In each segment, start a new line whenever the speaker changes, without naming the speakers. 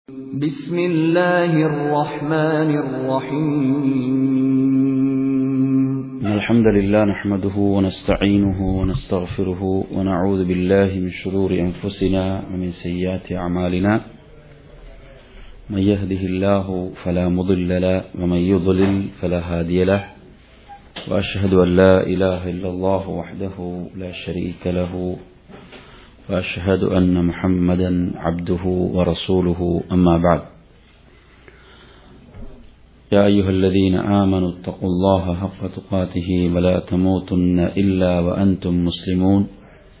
بسم الله الرحمن الرحيم
الحمد لله نحمده ونستعينه ونستغفره ونعوذ بالله من شرور أنفسنا ومن سيئات أعمالنا من يهده الله فلا مضل له ومن يضلل فلا هادي له وأشهد أن لا إله إلا الله وحده لا شريك له وأشهد أن محمدا عبده ورسوله أما بعد يا أيها الذين آمنوا اتقوا الله حق تقاته ولا تموتن إلا وأنتم مسلمون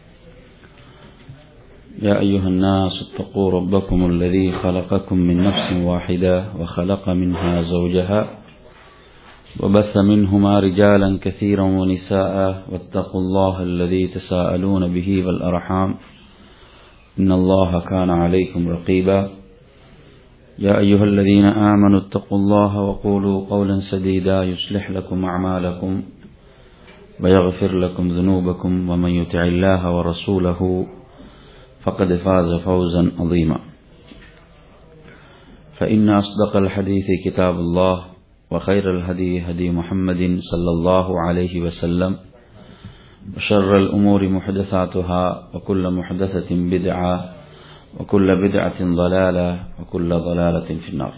يا أيها الناس اتقوا ربكم الذي خلقكم من نفس واحدة وخلق منها زوجها وبث منهما رجالا كثيرا ونساء واتقوا الله الذي تساءلون به والأرحام إن الله كان عليكم رقيبا يا أيها الذين آمنوا اتقوا الله وقولوا قولا سديدا يصلح لكم أعمالكم ويغفر لكم ذنوبكم ومن يطع الله ورسوله فقد فاز فوزا عظيما فإن أصدق الحديث كتاب الله وخير الهدي هدي محمد صلى الله عليه وسلم وشر الأمور محدثاتها وكل محدثة بدعة وكل بدعة ضلالة وكل ضلالة في النار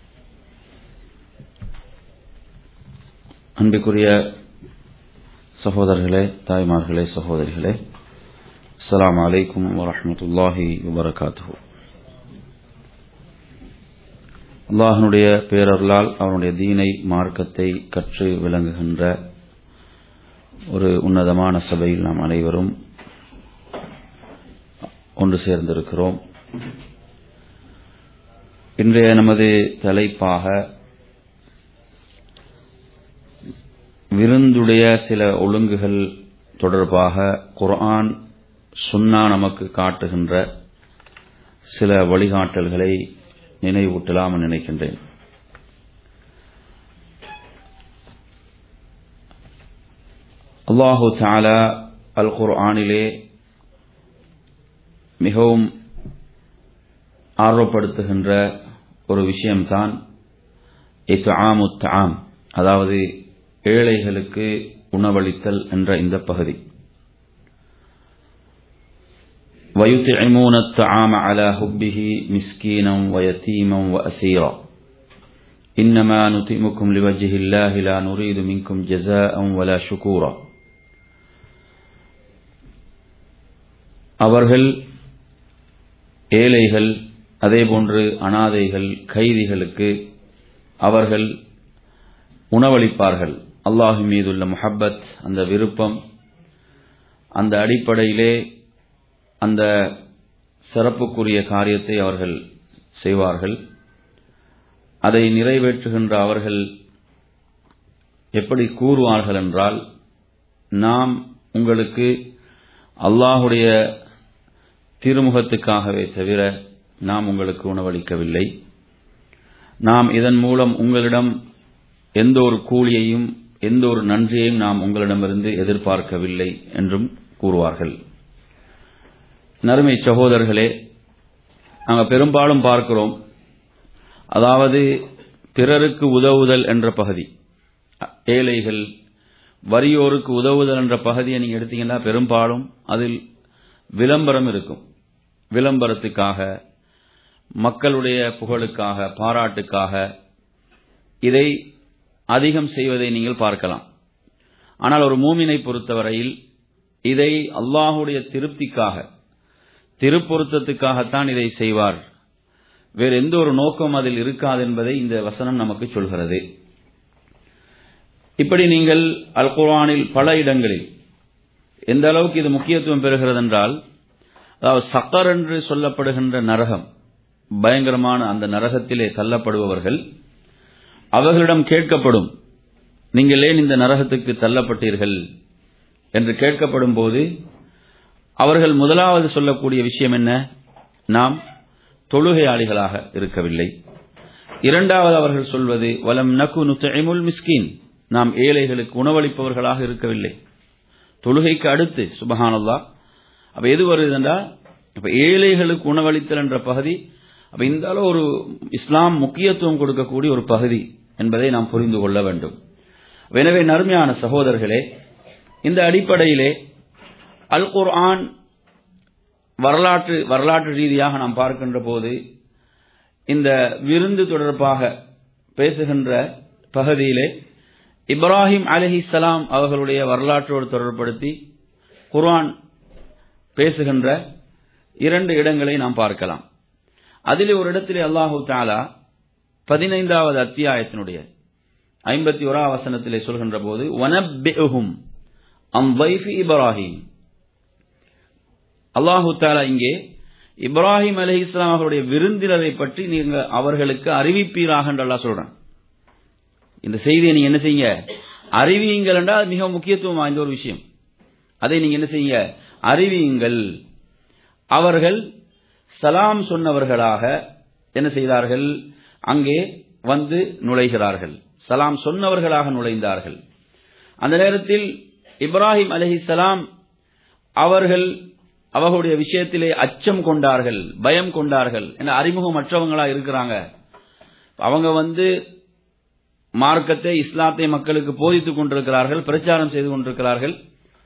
அன்பிற்குரிய சகோதரர்களே தாய்மார்களே சகோதரிகளே அஸ்லாம் அலைக்கும் வரமத்துல்லாஹி வபரகாத்து அல்லாஹனுடைய பேரர்களால் அவனுடைய தீனை மார்க்கத்தை கற்று விளங்குகின்ற ஒரு உன்னதமான சபையில் நாம் அனைவரும் ஒன்று சேர்ந்திருக்கிறோம் இன்றைய நமது தலைப்பாக விருந்துடைய சில ஒழுங்குகள் தொடர்பாக குர்ஆன் சுன்னா நமக்கு காட்டுகின்ற சில வழிகாட்டல்களை நினைவூட்டலாம் நினைக்கின்றேன் அல்லாஹு தாலா அல் குர்ஆனிலே மிகவும் ஆர்வப்படுத்துகின்ற ஒரு விஷயம்தான் ஆம் அதாவது ஏழைகளுக்கு உணவளித்தல் என்ற இந்த பகுதி ويطعمون الطعام على حبه مسكينا ويتيما وأسيرا إنما نطعمكم لوجه الله لا نريد منكم جزاء ولا شكورا அவர்கள் ஏழைகள் அதேபோன்று அனாதைகள் கைதிகளுக்கு அவர்கள் உணவளிப்பார்கள் அல்லாஹு மீதுள்ள முஹப்பத் அந்த விருப்பம் அந்த அடிப்படையிலே அந்த சிறப்புக்குரிய காரியத்தை அவர்கள் செய்வார்கள் அதை நிறைவேற்றுகின்ற அவர்கள் எப்படி கூறுவார்கள் என்றால் நாம் உங்களுக்கு அல்லாஹுடைய திருமுகத்துக்காகவே தவிர நாம் உங்களுக்கு உணவளிக்கவில்லை நாம் இதன் மூலம் உங்களிடம் எந்த ஒரு கூலியையும் எந்த ஒரு நன்றியையும் நாம் உங்களிடமிருந்து எதிர்பார்க்கவில்லை என்றும் கூறுவார்கள் நறுமை சகோதரர்களே நாங்கள் பெரும்பாலும் பார்க்கிறோம் அதாவது பிறருக்கு உதவுதல் என்ற பகுதி ஏழைகள் வறியோருக்கு உதவுதல் என்ற பகுதியை நீங்க எடுத்தீங்கன்னா பெரும்பாலும் அதில் விளம்பரம் இருக்கும் விளம்பரத்துக்காக மக்களுடைய புகழுக்காக பாராட்டுக்காக இதை அதிகம் செய்வதை நீங்கள் பார்க்கலாம் ஆனால் ஒரு மூமினை பொறுத்தவரையில் இதை அல்லாஹுடைய திருப்திக்காக திருப்பொருத்தத்துக்காகத்தான் இதை செய்வார் வேறு எந்த ஒரு நோக்கம் அதில் இருக்காது என்பதை இந்த வசனம் நமக்கு சொல்கிறது இப்படி நீங்கள் அல் குர்ஆனில் பல இடங்களில் எந்த அளவுக்கு இது முக்கியத்துவம் பெறுகிறது என்றால் அதாவது சக்கர் என்று சொல்லப்படுகின்ற நரகம் பயங்கரமான அந்த நரகத்திலே தள்ளப்படுபவர்கள் அவர்களிடம் கேட்கப்படும் நீங்கள் ஏன் இந்த நரகத்துக்கு தள்ளப்பட்டீர்கள் என்று கேட்கப்படும் போது அவர்கள் முதலாவது சொல்லக்கூடிய விஷயம் என்ன நாம் தொழுகையாளிகளாக இருக்கவில்லை இரண்டாவது அவர்கள் சொல்வது வலம் நகு நுத்தைமுல் மிஸ்கின் நாம் ஏழைகளுக்கு உணவளிப்பவர்களாக இருக்கவில்லை தொழுகைக்கு அடுத்து சுபஹானல்லா அப்ப எது வருது என்றால் இப்ப ஏழைகளுக்கு உணவளித்தல் என்ற பகுதி அப்ப இந்த அளவு ஒரு இஸ்லாம் முக்கியத்துவம் கொடுக்கக்கூடிய ஒரு பகுதி என்பதை நாம் புரிந்து கொள்ள வேண்டும் எனவே நறுமையான சகோதரர்களே இந்த அடிப்படையிலே அல் குர்ஆன் வரலாற்று வரலாற்று ரீதியாக நாம் பார்க்கின்ற போது இந்த விருந்து தொடர்பாக பேசுகின்ற பகுதியிலே இப்ராஹிம் அலிஹிஸ்லாம் அவர்களுடைய வரலாற்றோடு தொடர்படுத்தி குர்ஆன் பேசுகின்ற இரண்டு இடங்களை நாம் பார்க்கலாம் அதில் ஒரு இடத்திலே அல்லாஹு தாலா பதினைந்தாவது அத்தியாயத்தினுடைய ஐம்பத்தி ஓரா வசனத்திலே சொல்கின்ற போது வனப்பெஹும் அம் வைஃபி இப்ராஹிம் அல்லாஹு தாலா இங்கே இப்ராஹிம் அலி இஸ்லாம் அவர்களுடைய விருந்தினரை பற்றி நீங்க அவர்களுக்கு அறிவிப்பீராக என்று அல்லாஹ் சொல்றான் இந்த செய்தியை நீங்க என்ன செய்யுங்க அறிவியுங்கள் என்றால் மிக முக்கியத்துவம் வாய்ந்த ஒரு விஷயம் அதை நீங்க என்ன செய்யுங்க அறிவியுங்கள் அவர்கள் சலாம் சொன்னவர்களாக என்ன செய்தார்கள் அங்கே வந்து நுழைகிறார்கள் சலாம் சொன்னவர்களாக நுழைந்தார்கள் அந்த நேரத்தில் இப்ராஹிம் அலஹிசலாம் அவர்கள் அவர்களுடைய விஷயத்திலே அச்சம் கொண்டார்கள் பயம் கொண்டார்கள் என அறிமுகமற்றவங்களா இருக்கிறாங்க அவங்க வந்து மார்க்கத்தை இஸ்லாத்தை மக்களுக்கு போதித்துக் கொண்டிருக்கிறார்கள் பிரச்சாரம் செய்து கொண்டிருக்கிறார்கள்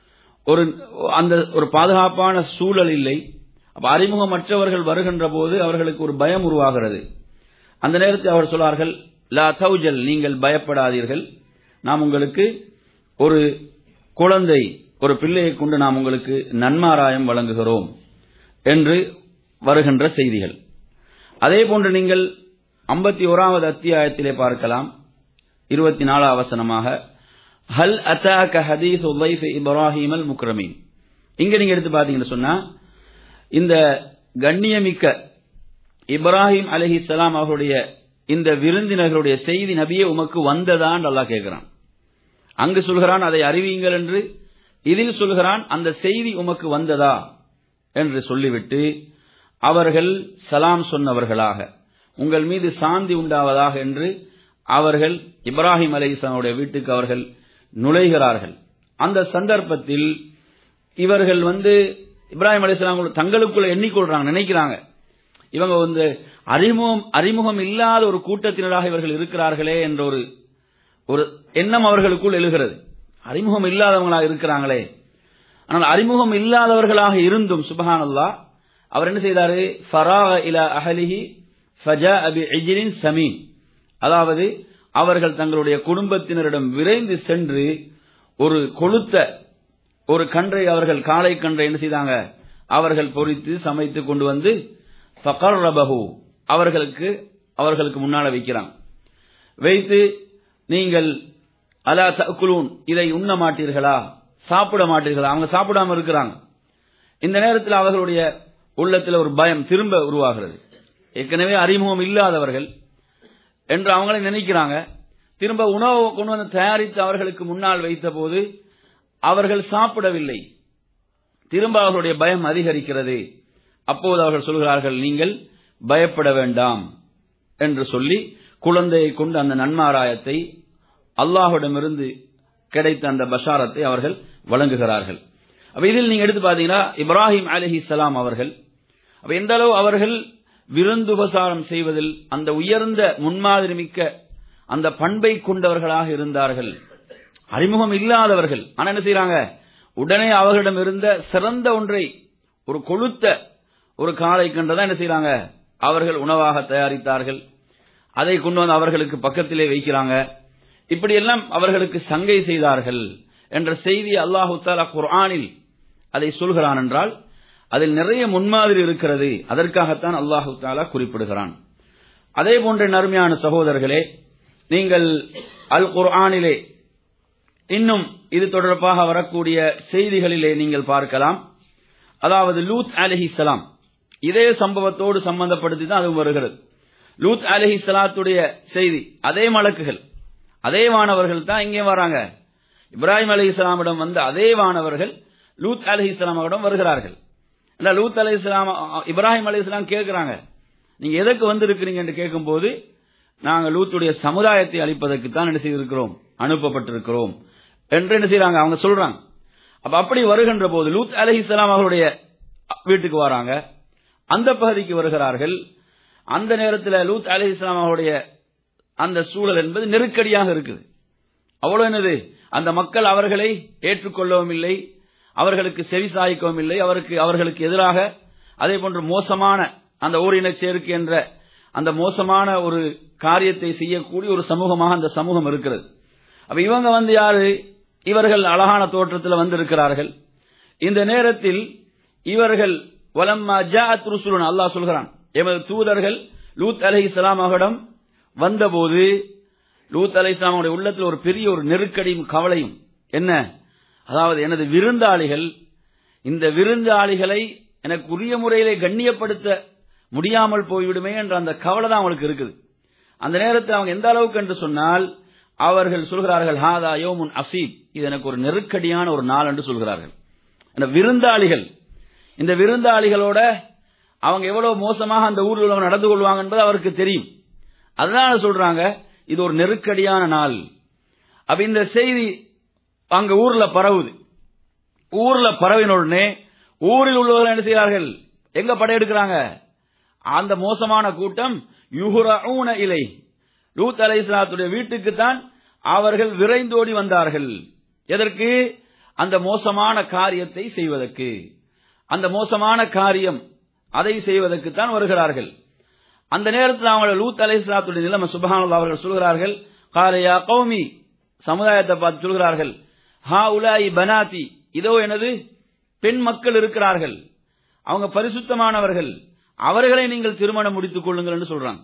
ஒரு அந்த ஒரு பாதுகாப்பான சூழல் இல்லை அப்ப அறிமுகமற்றவர்கள் வருகின்ற போது அவர்களுக்கு ஒரு பயம் உருவாகிறது அந்த நேரத்தில் அவர் சொன்னார்கள் லா தௌஜல் நீங்கள் பயப்படாதீர்கள் நாம் உங்களுக்கு ஒரு குழந்தை ஒரு பிள்ளையை கொண்டு நாம் உங்களுக்கு நன்மாராயம் வழங்குகிறோம் என்று வருகின்ற செய்திகள் அதே போன்று நீங்கள் ஐம்பத்தி ஓராவது அத்தியாயத்திலே பார்க்கலாம் இருபத்தி நாலாவது வசனமாக ஹல் அத்தாக்க ஹதீஸ் உலைஃப் இப்ராஹிம் அல் முக்ரமீன் இங்க நீங்க எடுத்து பாத்தீங்கன்னு சொன்னா இந்த கண்ணியமிக்க இப்ராஹிம் அலஹிசலாம் அவருடைய இந்த விருந்தினர்களுடைய செய்தி நபியே உமக்கு வந்ததான் அல்லாஹ் கேட்கிறான் அங்கு சொல்கிறான் அதை அறிவியுங்கள் என்று இதில் சொல்கிறான் அந்த செய்தி உமக்கு வந்ததா என்று சொல்லிவிட்டு அவர்கள் சலாம் சொன்னவர்களாக உங்கள் மீது சாந்தி உண்டாவதாக என்று அவர்கள் இப்ராஹிம் அலிஸ்லாமுடைய வீட்டுக்கு அவர்கள் நுழைகிறார்கள் அந்த சந்தர்ப்பத்தில் இவர்கள் வந்து இப்ராஹிம் அலிஸ்லாம் தங்களுக்குள்ள எண்ணிக்கொள்றாங்க நினைக்கிறாங்க இவங்க வந்து அறிமுகம் அறிமுகம் இல்லாத ஒரு கூட்டத்தினராக இவர்கள் இருக்கிறார்களே என்ற ஒரு ஒரு எண்ணம் அவர்களுக்குள் எழுகிறது அறிமுகம் இல்லாதவங்களாக இருக்கிறாங்களே ஆனால் அறிமுகம் இல்லாதவர்களாக இருந்தும் சுபஹான் அல்லா அவர் என்ன செய்தாரு ஃபராக இலா அஹலிஹி ஃபஜா அபி இஜிலின் சமீன் அதாவது அவர்கள் தங்களுடைய குடும்பத்தினரிடம் விரைந்து சென்று ஒரு கொளுத்த ஒரு கன்றை அவர்கள் காளை கன்றை என்ன செய்தாங்க அவர்கள் பொறித்து சமைத்து கொண்டு வந்து ஃபகர் ரபஹு அவர்களுக்கு அவர்களுக்கு முன்னால வைக்கிறாங்க வைத்து நீங்கள் அலா தக்குலூன் இதை உண்ண மாட்டீர்களா சாப்பிட மாட்டீர்களா அவங்க சாப்பிடாம இருக்கிறாங்க இந்த நேரத்தில் அவர்களுடைய உள்ளத்தில் ஒரு பயம் திரும்ப உருவாகிறது ஏற்கனவே அறிமுகம் இல்லாதவர்கள் என்று அவங்களே நினைக்கிறாங்க திரும்ப உணவு கொண்டு வந்து தயாரித்து அவர்களுக்கு முன்னால் வைத்த போது அவர்கள் சாப்பிடவில்லை திரும்ப அவர்களுடைய பயம் அதிகரிக்கிறது அப்போது அவர்கள் சொல்கிறார்கள் நீங்கள் பயப்பட வேண்டாம் என்று சொல்லி குழந்தையை கொண்டு அந்த நன்மாராயத்தை அல்லாஹுடமிருந்து கிடைத்த அந்த பஷாரத்தை அவர்கள் வழங்குகிறார்கள் அப்ப இதில் நீங்க எடுத்து பாத்தீங்கன்னா இப்ராஹிம் அலஹி சலாம் அவர்கள் அப்ப எந்த அளவு அவர்கள் விருந்துபசாரம் செய்வதில் அந்த உயர்ந்த முன்மாதிரி மிக்க அந்த பண்பை கொண்டவர்களாக இருந்தார்கள் அறிமுகம் இல்லாதவர்கள் ஆனா என்ன செய்யறாங்க உடனே அவர்களிடம் இருந்த சிறந்த ஒன்றை ஒரு கொளுத்த ஒரு காலை கன்றதான் என்ன செய்யறாங்க அவர்கள் உணவாக தயாரித்தார்கள் அதை கொண்டு வந்து அவர்களுக்கு பக்கத்திலே வைக்கிறாங்க இப்படி எல்லாம் அவர்களுக்கு சங்கை செய்தார்கள் என்ற செய்தி அல்லாஹு தாலா குர்ஆனில் அதை சொல்கிறான் என்றால் அதில் நிறைய முன்மாதிரி இருக்கிறது அதற்காகத்தான் அல்லாஹு தாலா குறிப்பிடுகிறான் அதே போன்ற நறுமையான சகோதரர்களே நீங்கள் அல் குர்ஆனிலே இன்னும் இது தொடர்பாக வரக்கூடிய செய்திகளிலே நீங்கள் பார்க்கலாம் அதாவது லூத் அலஹி சலாம் இதே சம்பவத்தோடு சம்பந்தப்படுத்தி தான் அதுவும் வருகிறது லூத் அலஹி சலாத்துடைய செய்தி அதே மலக்குகள் அதே வானவர்கள் தான் இங்கே வராங்க இப்ராஹிம் அலி இஸ்லாமிடம் வந்த அதே வானவர்கள் லூத் அலி இஸ்லாமிடம் வருகிறார்கள் லூத் அலி இஸ்லாம் இப்ராஹிம் அலி இஸ்லாம் கேட்கிறாங்க நீங்க எதற்கு வந்திருக்கிறீங்க என்று கேட்கும்போது நாங்கள் லூத்துடைய சமுதாயத்தை அளிப்பதற்கு தான் என்ன செய்திருக்கிறோம் அனுப்பப்பட்டிருக்கிறோம் என்று என்ன செய்யறாங்க அவங்க சொல்றாங்க அப்ப அப்படி வருகின்ற போது லூத் அலி இஸ்லாம் அவர்களுடைய வீட்டுக்கு வராங்க அந்த பகுதிக்கு வருகிறார்கள் அந்த நேரத்தில் லூத் அலி இஸ்லாம் அவருடைய அந்த சூழல் என்பது நெருக்கடியாக இருக்குது அவ்வளவு என்னது அந்த மக்கள் அவர்களை ஏற்றுக்கொள்ளவும் இல்லை அவர்களுக்கு செவி சாய்க்கவும் இல்லை அவருக்கு அவர்களுக்கு எதிராக அதே போன்று மோசமான அந்த ஓரின சேர்க்கை என்ற அந்த மோசமான ஒரு காரியத்தை செய்யக்கூடிய ஒரு சமூகமாக அந்த சமூகம் இருக்கிறது அப்ப இவங்க வந்து யாரு இவர்கள் அழகான தோற்றத்தில் வந்திருக்கிறார்கள் இந்த நேரத்தில் இவர்கள் வலம்மா ஜாஅத் ருசுலுன் அல்லாஹ் சொல்கிறான் எமது தூதர்கள் லூத் அலை இஸ்லாமகளிடம் வந்தபோது லூத் அலை இஸ்லாமுடைய உள்ளத்தில் ஒரு பெரிய ஒரு நெருக்கடியும் கவலையும் என்ன அதாவது எனது விருந்தாளிகள் இந்த விருந்தாளிகளை எனக்கு உரிய முறையிலே கண்ணியப்படுத்த முடியாமல் போய்விடுமே என்ற அந்த கவலை தான் அவங்களுக்கு இருக்குது அந்த நேரத்தில் அவங்க எந்த அளவுக்கு என்று சொன்னால் அவர்கள் சொல்கிறார்கள் ஹாதா யோமுன் அசீப் இது எனக்கு ஒரு நெருக்கடியான ஒரு நாள் என்று சொல்கிறார்கள் அந்த விருந்தாளிகள் இந்த விருந்தாளிகளோட அவங்க எவ்வளவு மோசமாக அந்த ஊரில் உள்ளவங்க நடந்து கொள்வாங்க என்பது அவருக்கு தெரியும் அதனால சொல்றாங்க இது ஒரு நெருக்கடியான நாள் அப்ப இந்த செய்தி அங்க ஊர்ல பரவுது ஊர்ல பரவின உடனே ஊரில் உள்ளவர்கள் என்ன செய்கிறார்கள் எங்க படையெடுக்கிறாங்க அந்த மோசமான கூட்டம் யுஹுரஊன இலை லூத் அலை இஸ்லாத்துடைய வீட்டுக்கு தான் அவர்கள் விரைந்தோடி வந்தார்கள் எதற்கு அந்த மோசமான காரியத்தை செய்வதற்கு அந்த மோசமான காரியம் அதை செய்வதற்கு தான் வருகிறார்கள் அந்த நேரத்தில் அவங்க லூத் அலை இஸ்லாத்துடைய நிலைமை சுபஹானுல்லா அவர்கள் சொல்கிறார்கள் காலையா கௌமி சமுதாயத்தை பார்த்து சொல்கிறார்கள் ஹா உலாயி பனாதி இதோ எனது பெண் மக்கள் இருக்கிறார்கள் அவங்க பரிசுத்தமானவர்கள் அவர்களை நீங்கள் திருமணம் முடித்துக் கொள்ளுங்கள் என்று சொல்றாங்க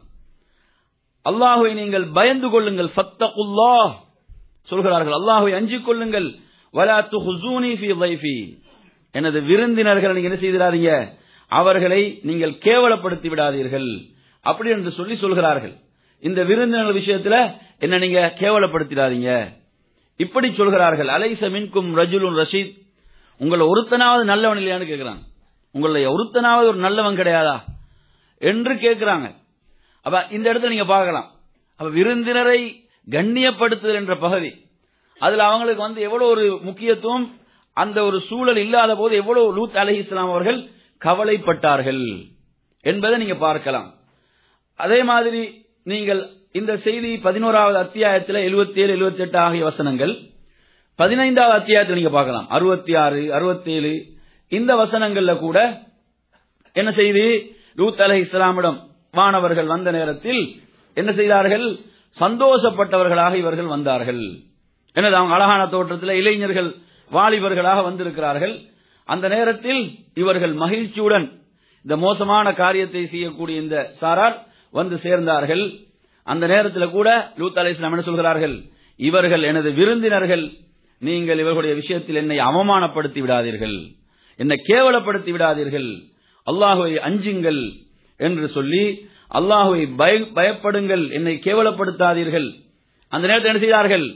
அல்லாஹுவை நீங்கள் பயந்து கொள்ளுங்கள் ஃபத்தகுல்லா சொல்கிறார்கள் அல்லாஹுவை அஞ்சிக் கொள்ளுங்கள் வலா துஹுசூனி ஃபீ ضيفي எனது விருந்தினர்களை நீங்க என்ன செய்திராதீங்க அவர்களை நீங்கள் கேவலப்படுத்தி விடாதீர்கள் அப்படி என்று சொல்லி சொல்கிறார்கள் இந்த விருந்தினர் விஷயத்துல என்ன நீங்க கேவலப்படுத்திடாதீங்க இப்படி சொல்கிறார்கள் அலைச மின்கும் ரஜுலுன் ரஷீத் உங்களை ஒருத்தனாவது நல்லவன் இல்லையான்னு கேட்கிறாங்க உங்களை ஒருத்தனாவது ஒரு நல்லவன் கிடையாதா என்று கேட்கிறாங்க அப்ப இந்த இடத்துல நீங்க பார்க்கலாம் அப்ப விருந்தினரை கண்ணியப்படுத்துதல் என்ற பகுதி அதுல அவங்களுக்கு வந்து எவ்வளவு ஒரு முக்கியத்துவம் அந்த ஒரு சூழல் இல்லாத போது எவ்வளவு லூத் அலி இஸ்லாம் அவர்கள் கவலைப்பட்டார்கள் என்பதை நீங்க பார்க்கலாம் அதே மாதிரி நீங்கள் இந்த செய்தி பதினோராவது அத்தியாயத்தில் எழுபத்தி ஏழு எழுபத்தி எட்டு ஆகிய வசனங்கள் பதினைந்தாவது அத்தியாயத்தில் நீங்க பார்க்கலாம் அறுபத்தி ஆறு அறுபத்தி ஏழு இந்த வசனங்கள்ல கூட என்ன செய்தி லூத் அலை இஸ்லாமிடம் வானவர்கள் வந்த நேரத்தில் என்ன செய்தார்கள் சந்தோஷப்பட்டவர்களாக இவர்கள் வந்தார்கள் எனது அவங்க அழகான தோற்றத்தில் இளைஞர்கள் வாலிபர்களாக வந்திருக்கிறார்கள் அந்த நேரத்தில் இவர்கள் மகிழ்ச்சியுடன் இந்த மோசமான காரியத்தை செய்யக்கூடிய இந்த சாரார் வந்து சேர்ந்தார்கள் அந்த நேரத்தில் கூட லூத் அலை இஸ்லாம் என்ன சொல்கிறார்கள் இவர்கள் எனது விருந்தினர்கள் நீங்கள் இவர்களுடைய விஷயத்தில் என்னை அவமானப்படுத்தி விடாதீர்கள் என்னை கேவலப்படுத்தி விடாதீர்கள் அல்லாஹுவை அஞ்சுங்கள் என்று சொல்லி அல்லாஹுவை பயப்படுங்கள் என்னை கேவலப்படுத்தாதீர்கள் அந்த நேரத்தில் என்ன செய்தார்கள்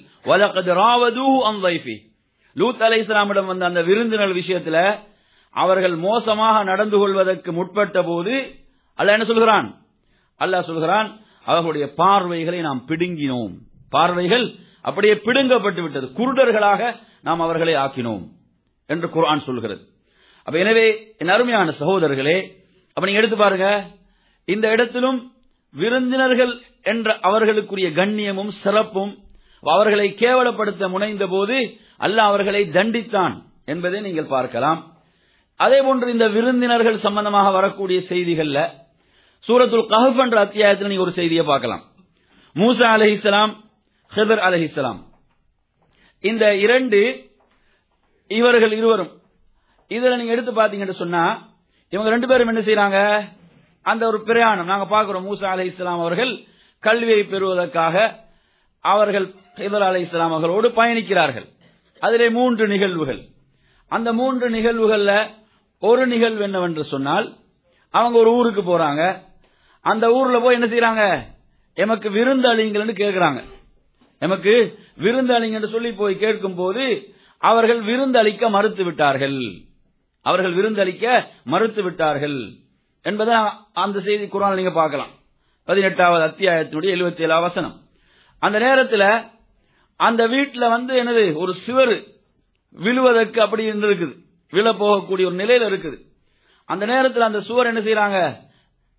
லூத் அலை இஸ்லாமிடம் வந்த அந்த விருந்தினர் விஷயத்தில் அவர்கள் மோசமாக நடந்து கொள்வதற்கு முற்பட்ட போது அல்ல என்ன சொல்கிறான் அல்லாஹ் சொல்கிறான் அவர்களுடைய பார்வைகளை நாம் பிடுங்கினோம் பார்வைகள் அப்படியே பிடுங்கப்பட்டு விட்டது குருடர்களாக நாம் அவர்களை ஆக்கினோம் என்று குர்ஆன் சொல்கிறது அப்ப எனவே என் அருமையான சகோதரர்களே அப்ப நீங்க எடுத்து பாருங்க இந்த இடத்திலும் விருந்தினர்கள் என்ற அவர்களுக்குரிய கண்ணியமும் சிறப்பும் அவர்களை கேவலப்படுத்த முனைந்த போது அல்லாஹ் அவர்களை தண்டித்தான் என்பதை நீங்கள் பார்க்கலாம் அதே போன்று இந்த விருந்தினர்கள் சம்பந்தமாக வரக்கூடிய செய்திகள்ல சூரத்துல் கஹப் என்ற அத்தியாயத்தில் நீங்க ஒரு செய்தியை பார்க்கலாம் மூசா அலஹிசலாம் ஹிதர் அலஹிசலாம் இந்த இரண்டு இவர்கள் இருவரும் இதுல நீங்க எடுத்து பாத்தீங்கன்னு சொன்னா இவங்க ரெண்டு பேரும் என்ன செய்யறாங்க அந்த ஒரு பிரயாணம் நாங்க பாக்குறோம் மூசா அலி இஸ்லாம் அவர்கள் கல்வியை பெறுவதற்காக அவர்கள் ஹிதர் அலி இஸ்லாம் அவர்களோடு பயணிக்கிறார்கள் அதிலே மூன்று நிகழ்வுகள் அந்த மூன்று நிகழ்வுகள்ல ஒரு நிகழ்வு என்னவென்று சொன்னால் அவங்க ஒரு ஊருக்கு போறாங்க அந்த ஊர்ல போய் என்ன செய்யறாங்க எமக்கு விருந்தளிங்கள்னு கேட்கிறாங்க எமக்கு விருந்தளிங்கன்னு சொல்லி போய் கேட்கும் போது அவர்கள் விருந்தளிக்க மறுத்து விட்டார்கள் அவர்கள் விருந்தளிக்க மறுத்து விட்டார்கள் என்பதை அந்த செய்தி குரான் நீங்க பார்க்கலாம் பதினெட்டாவது அத்தியாயத்தினுடைய எழுபத்தி ஏழாவது வசனம் அந்த நேரத்தில் அந்த வீட்டில் வந்து என்னது ஒரு சிவர் விழுவதற்கு அப்படி இருக்குது விழ போகக்கூடிய ஒரு நிலையில இருக்குது அந்த நேரத்தில் அந்த சுவர் என்ன செய்யறாங்க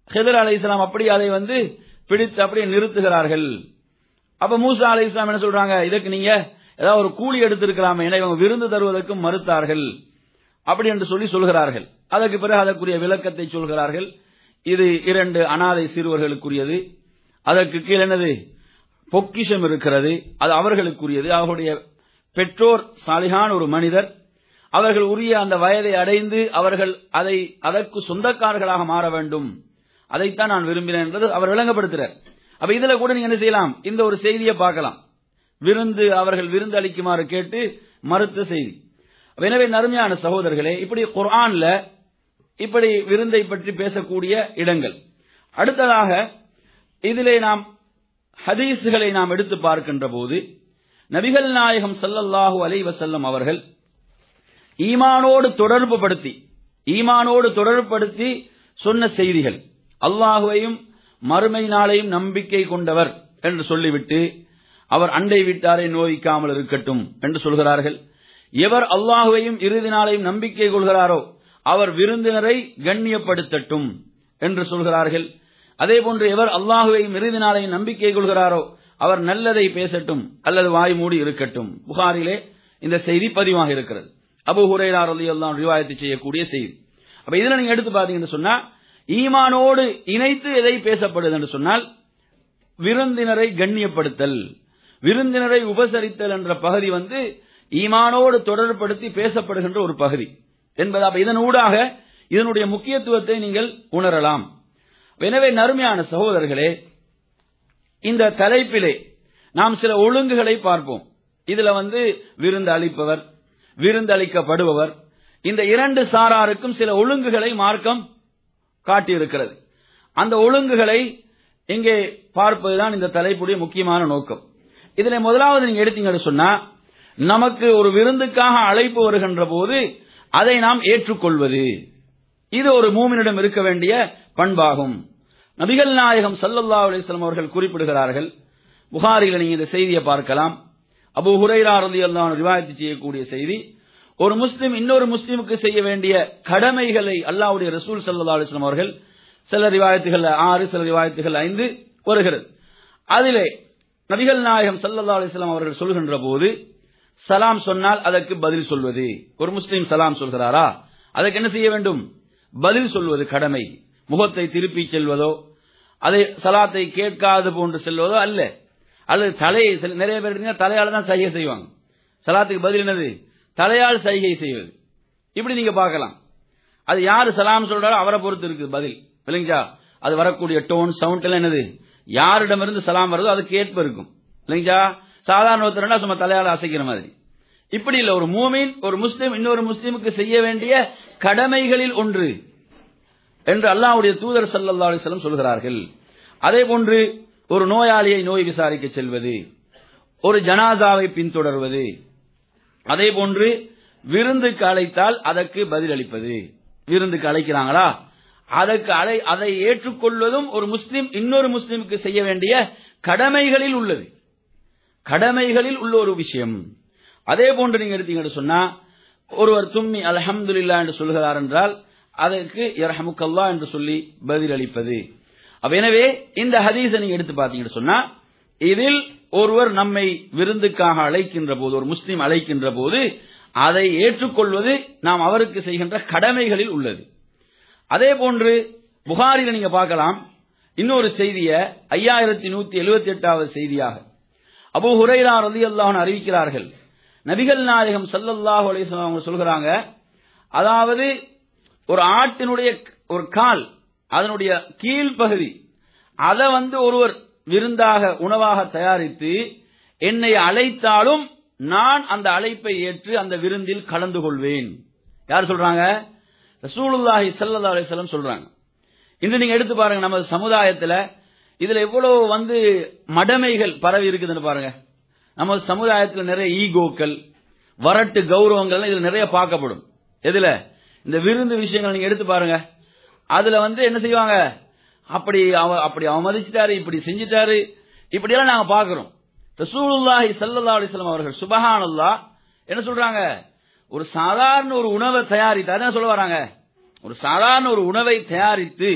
ஹிதர் அலை இஸ்லாம் அப்படி அதை வந்து பிடித்து அப்படியே நிறுத்துகிறார்கள் அப்ப மூசா அலை இஸ்லாம் என்ன சொல்றாங்க இதுக்கு நீங்க ஏதாவது ஒரு கூலி எடுத்திருக்கலாமே ஏன்னா இவங்க விருந்து தருவதற்கு மறுத்தார்கள் அப்படி என்று சொல்லி சொல்கிறார்கள் அதற்கு பிறகு அதற்குரிய விளக்கத்தை சொல்கிறார்கள் இது இரண்டு அனாதை சிறுவர்களுக்குரியது அதற்கு கீழ் என்னது பொக்கிஷம் இருக்கிறது அது அவர்களுக்குரியது அவர்களுடைய பெற்றோர் சாலிகான் ஒரு மனிதர் அவர்கள் உரிய அந்த வயதை அடைந்து அவர்கள் அதை அதற்கு சொந்தக்காரர்களாக மாற வேண்டும் அதைத்தான் நான் விரும்பினேன் என்பது அவர் விளங்கப்படுத்துறார் அப்ப இதுல கூட நீங்க என்ன செய்யலாம் இந்த ஒரு செய்தியை பார்க்கலாம் விருந்து அவர்கள் விருந்து அளிக்குமாறு கேட்டு மறுத்த செய்தி எனவே நறுமையான சகோதரர்களே இப்படி குர்ஆன்ல இப்படி விருந்தை பற்றி பேசக்கூடிய இடங்கள் அடுத்ததாக இதிலே நாம் ஹதீஸுகளை நாம் எடுத்து பார்க்கின்ற போது நபிகள் நாயகம் ஸல்லல்லாஹு அலைஹி வஸல்லம் அவர்கள் ஈமானோடு தொடர்பு படுத்தி ஈமானோடு தொடர்புபடுத்தி சொன்ன செய்திகள் அல்லாஹுவையும் மறுமை நாளையும் நம்பிக்கை கொண்டவர் என்று சொல்லிவிட்டு அவர் அண்டை வீட்டாரை நோய்க்காமல் இருக்கட்டும் என்று சொல்கிறார்கள் எவர் அல்லாஹுவையும் இறுதி நாளையும் நம்பிக்கை கொள்கிறாரோ அவர் விருந்தினரை கண்ணியப்படுத்தட்டும் என்று சொல்கிறார்கள் அதே போன்று எவர் அல்லாஹுவையும் இறுதி நாளையும் நம்பிக்கை கொள்கிறாரோ அவர் நல்லதை பேசட்டும் அல்லது வாய் மூடி இருக்கட்டும் புகாரிலே இந்த செய்தி பதிவாக இருக்கிறது அபு ஹுரேரா ரலியல்லாஹு ரிவாயத்து செய்யக்கூடிய செய்தி அப்ப இதுல நீங்க எடுத்து பாத்தீங்கன்னு சொன்னா ஈமானோடு இணைத்து எதை பேசப்படுது என்று சொன்னால் விருந்தினரை கண்ணியப்படுத்தல் விருந்தினரை உபசரித்தல் என்ற பகுதி வந்து ஈமானோடு தொடர்படுத்தி பேசப்படுகின்ற ஒரு பகுதி என்பது அப்ப இதன் ஊடாக இதனுடைய முக்கியத்துவத்தை நீங்கள் உணரலாம் எனவே நறுமையான சகோதரர்களே இந்த தலைப்பிலே நாம் சில ஒழுங்குகளை பார்ப்போம் இதுல வந்து விருந்து அளிப்பவர் விருந்து அளிக்கப்படுபவர் இந்த இரண்டு சாராருக்கும் சில ஒழுங்குகளை மார்க்கம் காட்டியிருக்கிறது அந்த ஒழுங்குகளை இங்கே பார்ப்பதுதான் இந்த தலைப்புடைய முக்கியமான நோக்கம் இதுல முதலாவது நீங்க எடுத்தீங்கன்னு சொன்னா நமக்கு ஒரு விருந்துக்காக அழைப்பு வருகின்ற போது அதை நாம் ஏற்றுக்கொள்வது இது ஒரு மூமினிடம் இருக்க வேண்டிய பண்பாகும் நபிகள் நாயகம் சல்லல்லா அலிஸ்லாம் அவர்கள் குறிப்பிடுகிறார்கள் புகாரில நீங்க இந்த செய்தியை பார்க்கலாம் அபு ஹுரைரா ரதி அல்லாஹ் ரிவாயத்து செய்யக்கூடிய செய்தி ஒரு முஸ்லிம் இன்னொரு முஸ்லிமுக்கு செய்ய வேண்டிய கடமைகளை அல்லாஹ்வுடைய ரசூல் சல்லா அலிஸ்லாம் அவர்கள் சில ரிவாயத்துகள் ஆறு சில ரிவாயத்துகள் ஐந்து வருகிறது அதிலே நபிகள் நாயகம் சல்லல்லா அலிஸ்லாம் அவர்கள் சொல்கின்ற போது சலாம் சொன்னால் அதற்கு பதில் சொல்வது ஒரு முஸ்லீம் சலாம் சொல்கிறாரா அதற்கு என்ன செய்ய வேண்டும் பதில் சொல்வது கடமை முகத்தை திருப்பி செல்வதோ அதை சலாத்தை கேட்காது போன்று செல்வதோ அல்ல அல்லது தலையை சில- நிறைய பேர் எடுத்தீங்கன்னா தலையால தான் சைகை செய்வாங்க சலாத்துக்கு பதில் என்னது தலையால் சைகை செய்வது இப்படி நீங்க பார்க்கலாம் அது யாரு சலாம் சொல்றாரோ அவரை பொறுத்து இருக்கு பதில் இல்லைங்களா அது வரக்கூடிய டோன் சவுண்ட் எல்லாம் என்னது யாரிடமிருந்து சலாம் வருதோ அதுக்கு ஏற்ப இருக்கும் இல்லைங்களா சாதாரண ஒருத்தர் சும்மா தலையால அசைக்கிற மாதிரி இப்படி இல்ல ஒரு மூமின் ஒரு முஸ்லிம் இன்னொரு முஸ்லிமுக்கு செய்ய வேண்டிய கடமைகளில் ஒன்று என்று அல்லாஹ்வுடைய தூதர் ஸல்லல்லாஹு அலைஹி வஸல்லம் சொல்கிறார்கள் அதே போன்று ஒரு நோயாளியை நோய் விசாரிக்க செல்வது ஒரு ஜனாதாவை பின்தொடர்வது அதே போன்று விருந்துக்கு அழைத்தால் அதற்கு பதிலளிப்பது விருந்துக்கு அழைக்கிறாங்களா அதற்கு அழை அதை ஏற்றுக்கொள்வதும் ஒரு முஸ்லிம் இன்னொரு முஸ்லிமுக்கு செய்ய வேண்டிய கடமைகளில் உள்ளது கடமைகளில் உள்ள ஒரு விஷயம் அதே போன்று நீங்க எடுத்தீங்கன்னு சொன்னா ஒருவர் தும்மி அல்ஹம்துலில்லாஹ் என்று சொல்கிறார் என்றால் அதற்கு யர்ஹமுக்கல்லா என்று சொல்லி பதிலளிப்பது அப்ப எனவே இந்த ஹதீஸை நீங்க எடுத்து பார்த்தீங்கன்னு சொன்னா இதில் ஒருவர் நம்மை விருந்துக்காக அழைக்கின்ற போது ஒரு முஸ்லிம் அழைக்கின்ற போது அதை ஏற்றுக்கொள்வது நாம் அவருக்கு செய்கின்ற கடமைகளில் உள்ளது அதே போன்று புகாரில நீங்க பார்க்கலாம் இன்னொரு செய்திய ஐயாயிரத்தி நூத்தி எழுபத்தி எட்டாவது செய்தியாக அபு ஹுரைரா ரலியல்லாஹு அறிவிக்கிறார்கள் நபிகள் நாயகம் ஸல்லல்லாஹு அலைஹி வஸல்லம் அவங்க சொல்கிறாங்க அதாவது ஒரு ஆட்டினுடைய ஒரு கால் அதனுடைய கீழ்ப்பகுதி அதை வந்து ஒருவர் விருந்தாக உணவாக தயாரித்து என்னை அழைத்தாலும் நான் அந்த அழைப்பை ஏற்று அந்த விருந்தில் கலந்து கொள்வேன் யார் சொல்றாங்க ரசூலுல்லாஹி ஸல்லல்லாஹு அலைஹி வஸல்லம் சொல்றாங்க இன்று நீங்க எடுத்து பாருங்க நமது சமுதாயத்துல இதுல எவ்வளவு வந்து மடமைகள் பரவி இருக்குதுன்னு பாருங்க நமது சமுதாயத்தில் நிறைய ஈகோக்கள் வரட்டு கௌரவங்கள் இதுல நிறைய பார்க்கப்படும் எதுல இந்த விருந்து விஷயங்கள் நீங்க எடுத்து பாருங்க அதுல வந்து என்ன செய்வாங்க அப்படி அவ அப்படி அவமதிச்சிட்டாரு இப்படி செஞ்சிட்டாரு இப்படியெல்லாம் நாங்க பாக்குறோம் ரசூலுல்லாஹி ஸல்லல்லாஹு அலைஹி வஸல்லம் அவர்கள் சுபஹானல்லாஹ் என்ன சொல்றாங்க ஒரு சாதாரண ஒரு உணவை தயாரித்து அதான் சொல்ல வராங்க ஒரு சாதாரண ஒரு உணவை தயாரித்து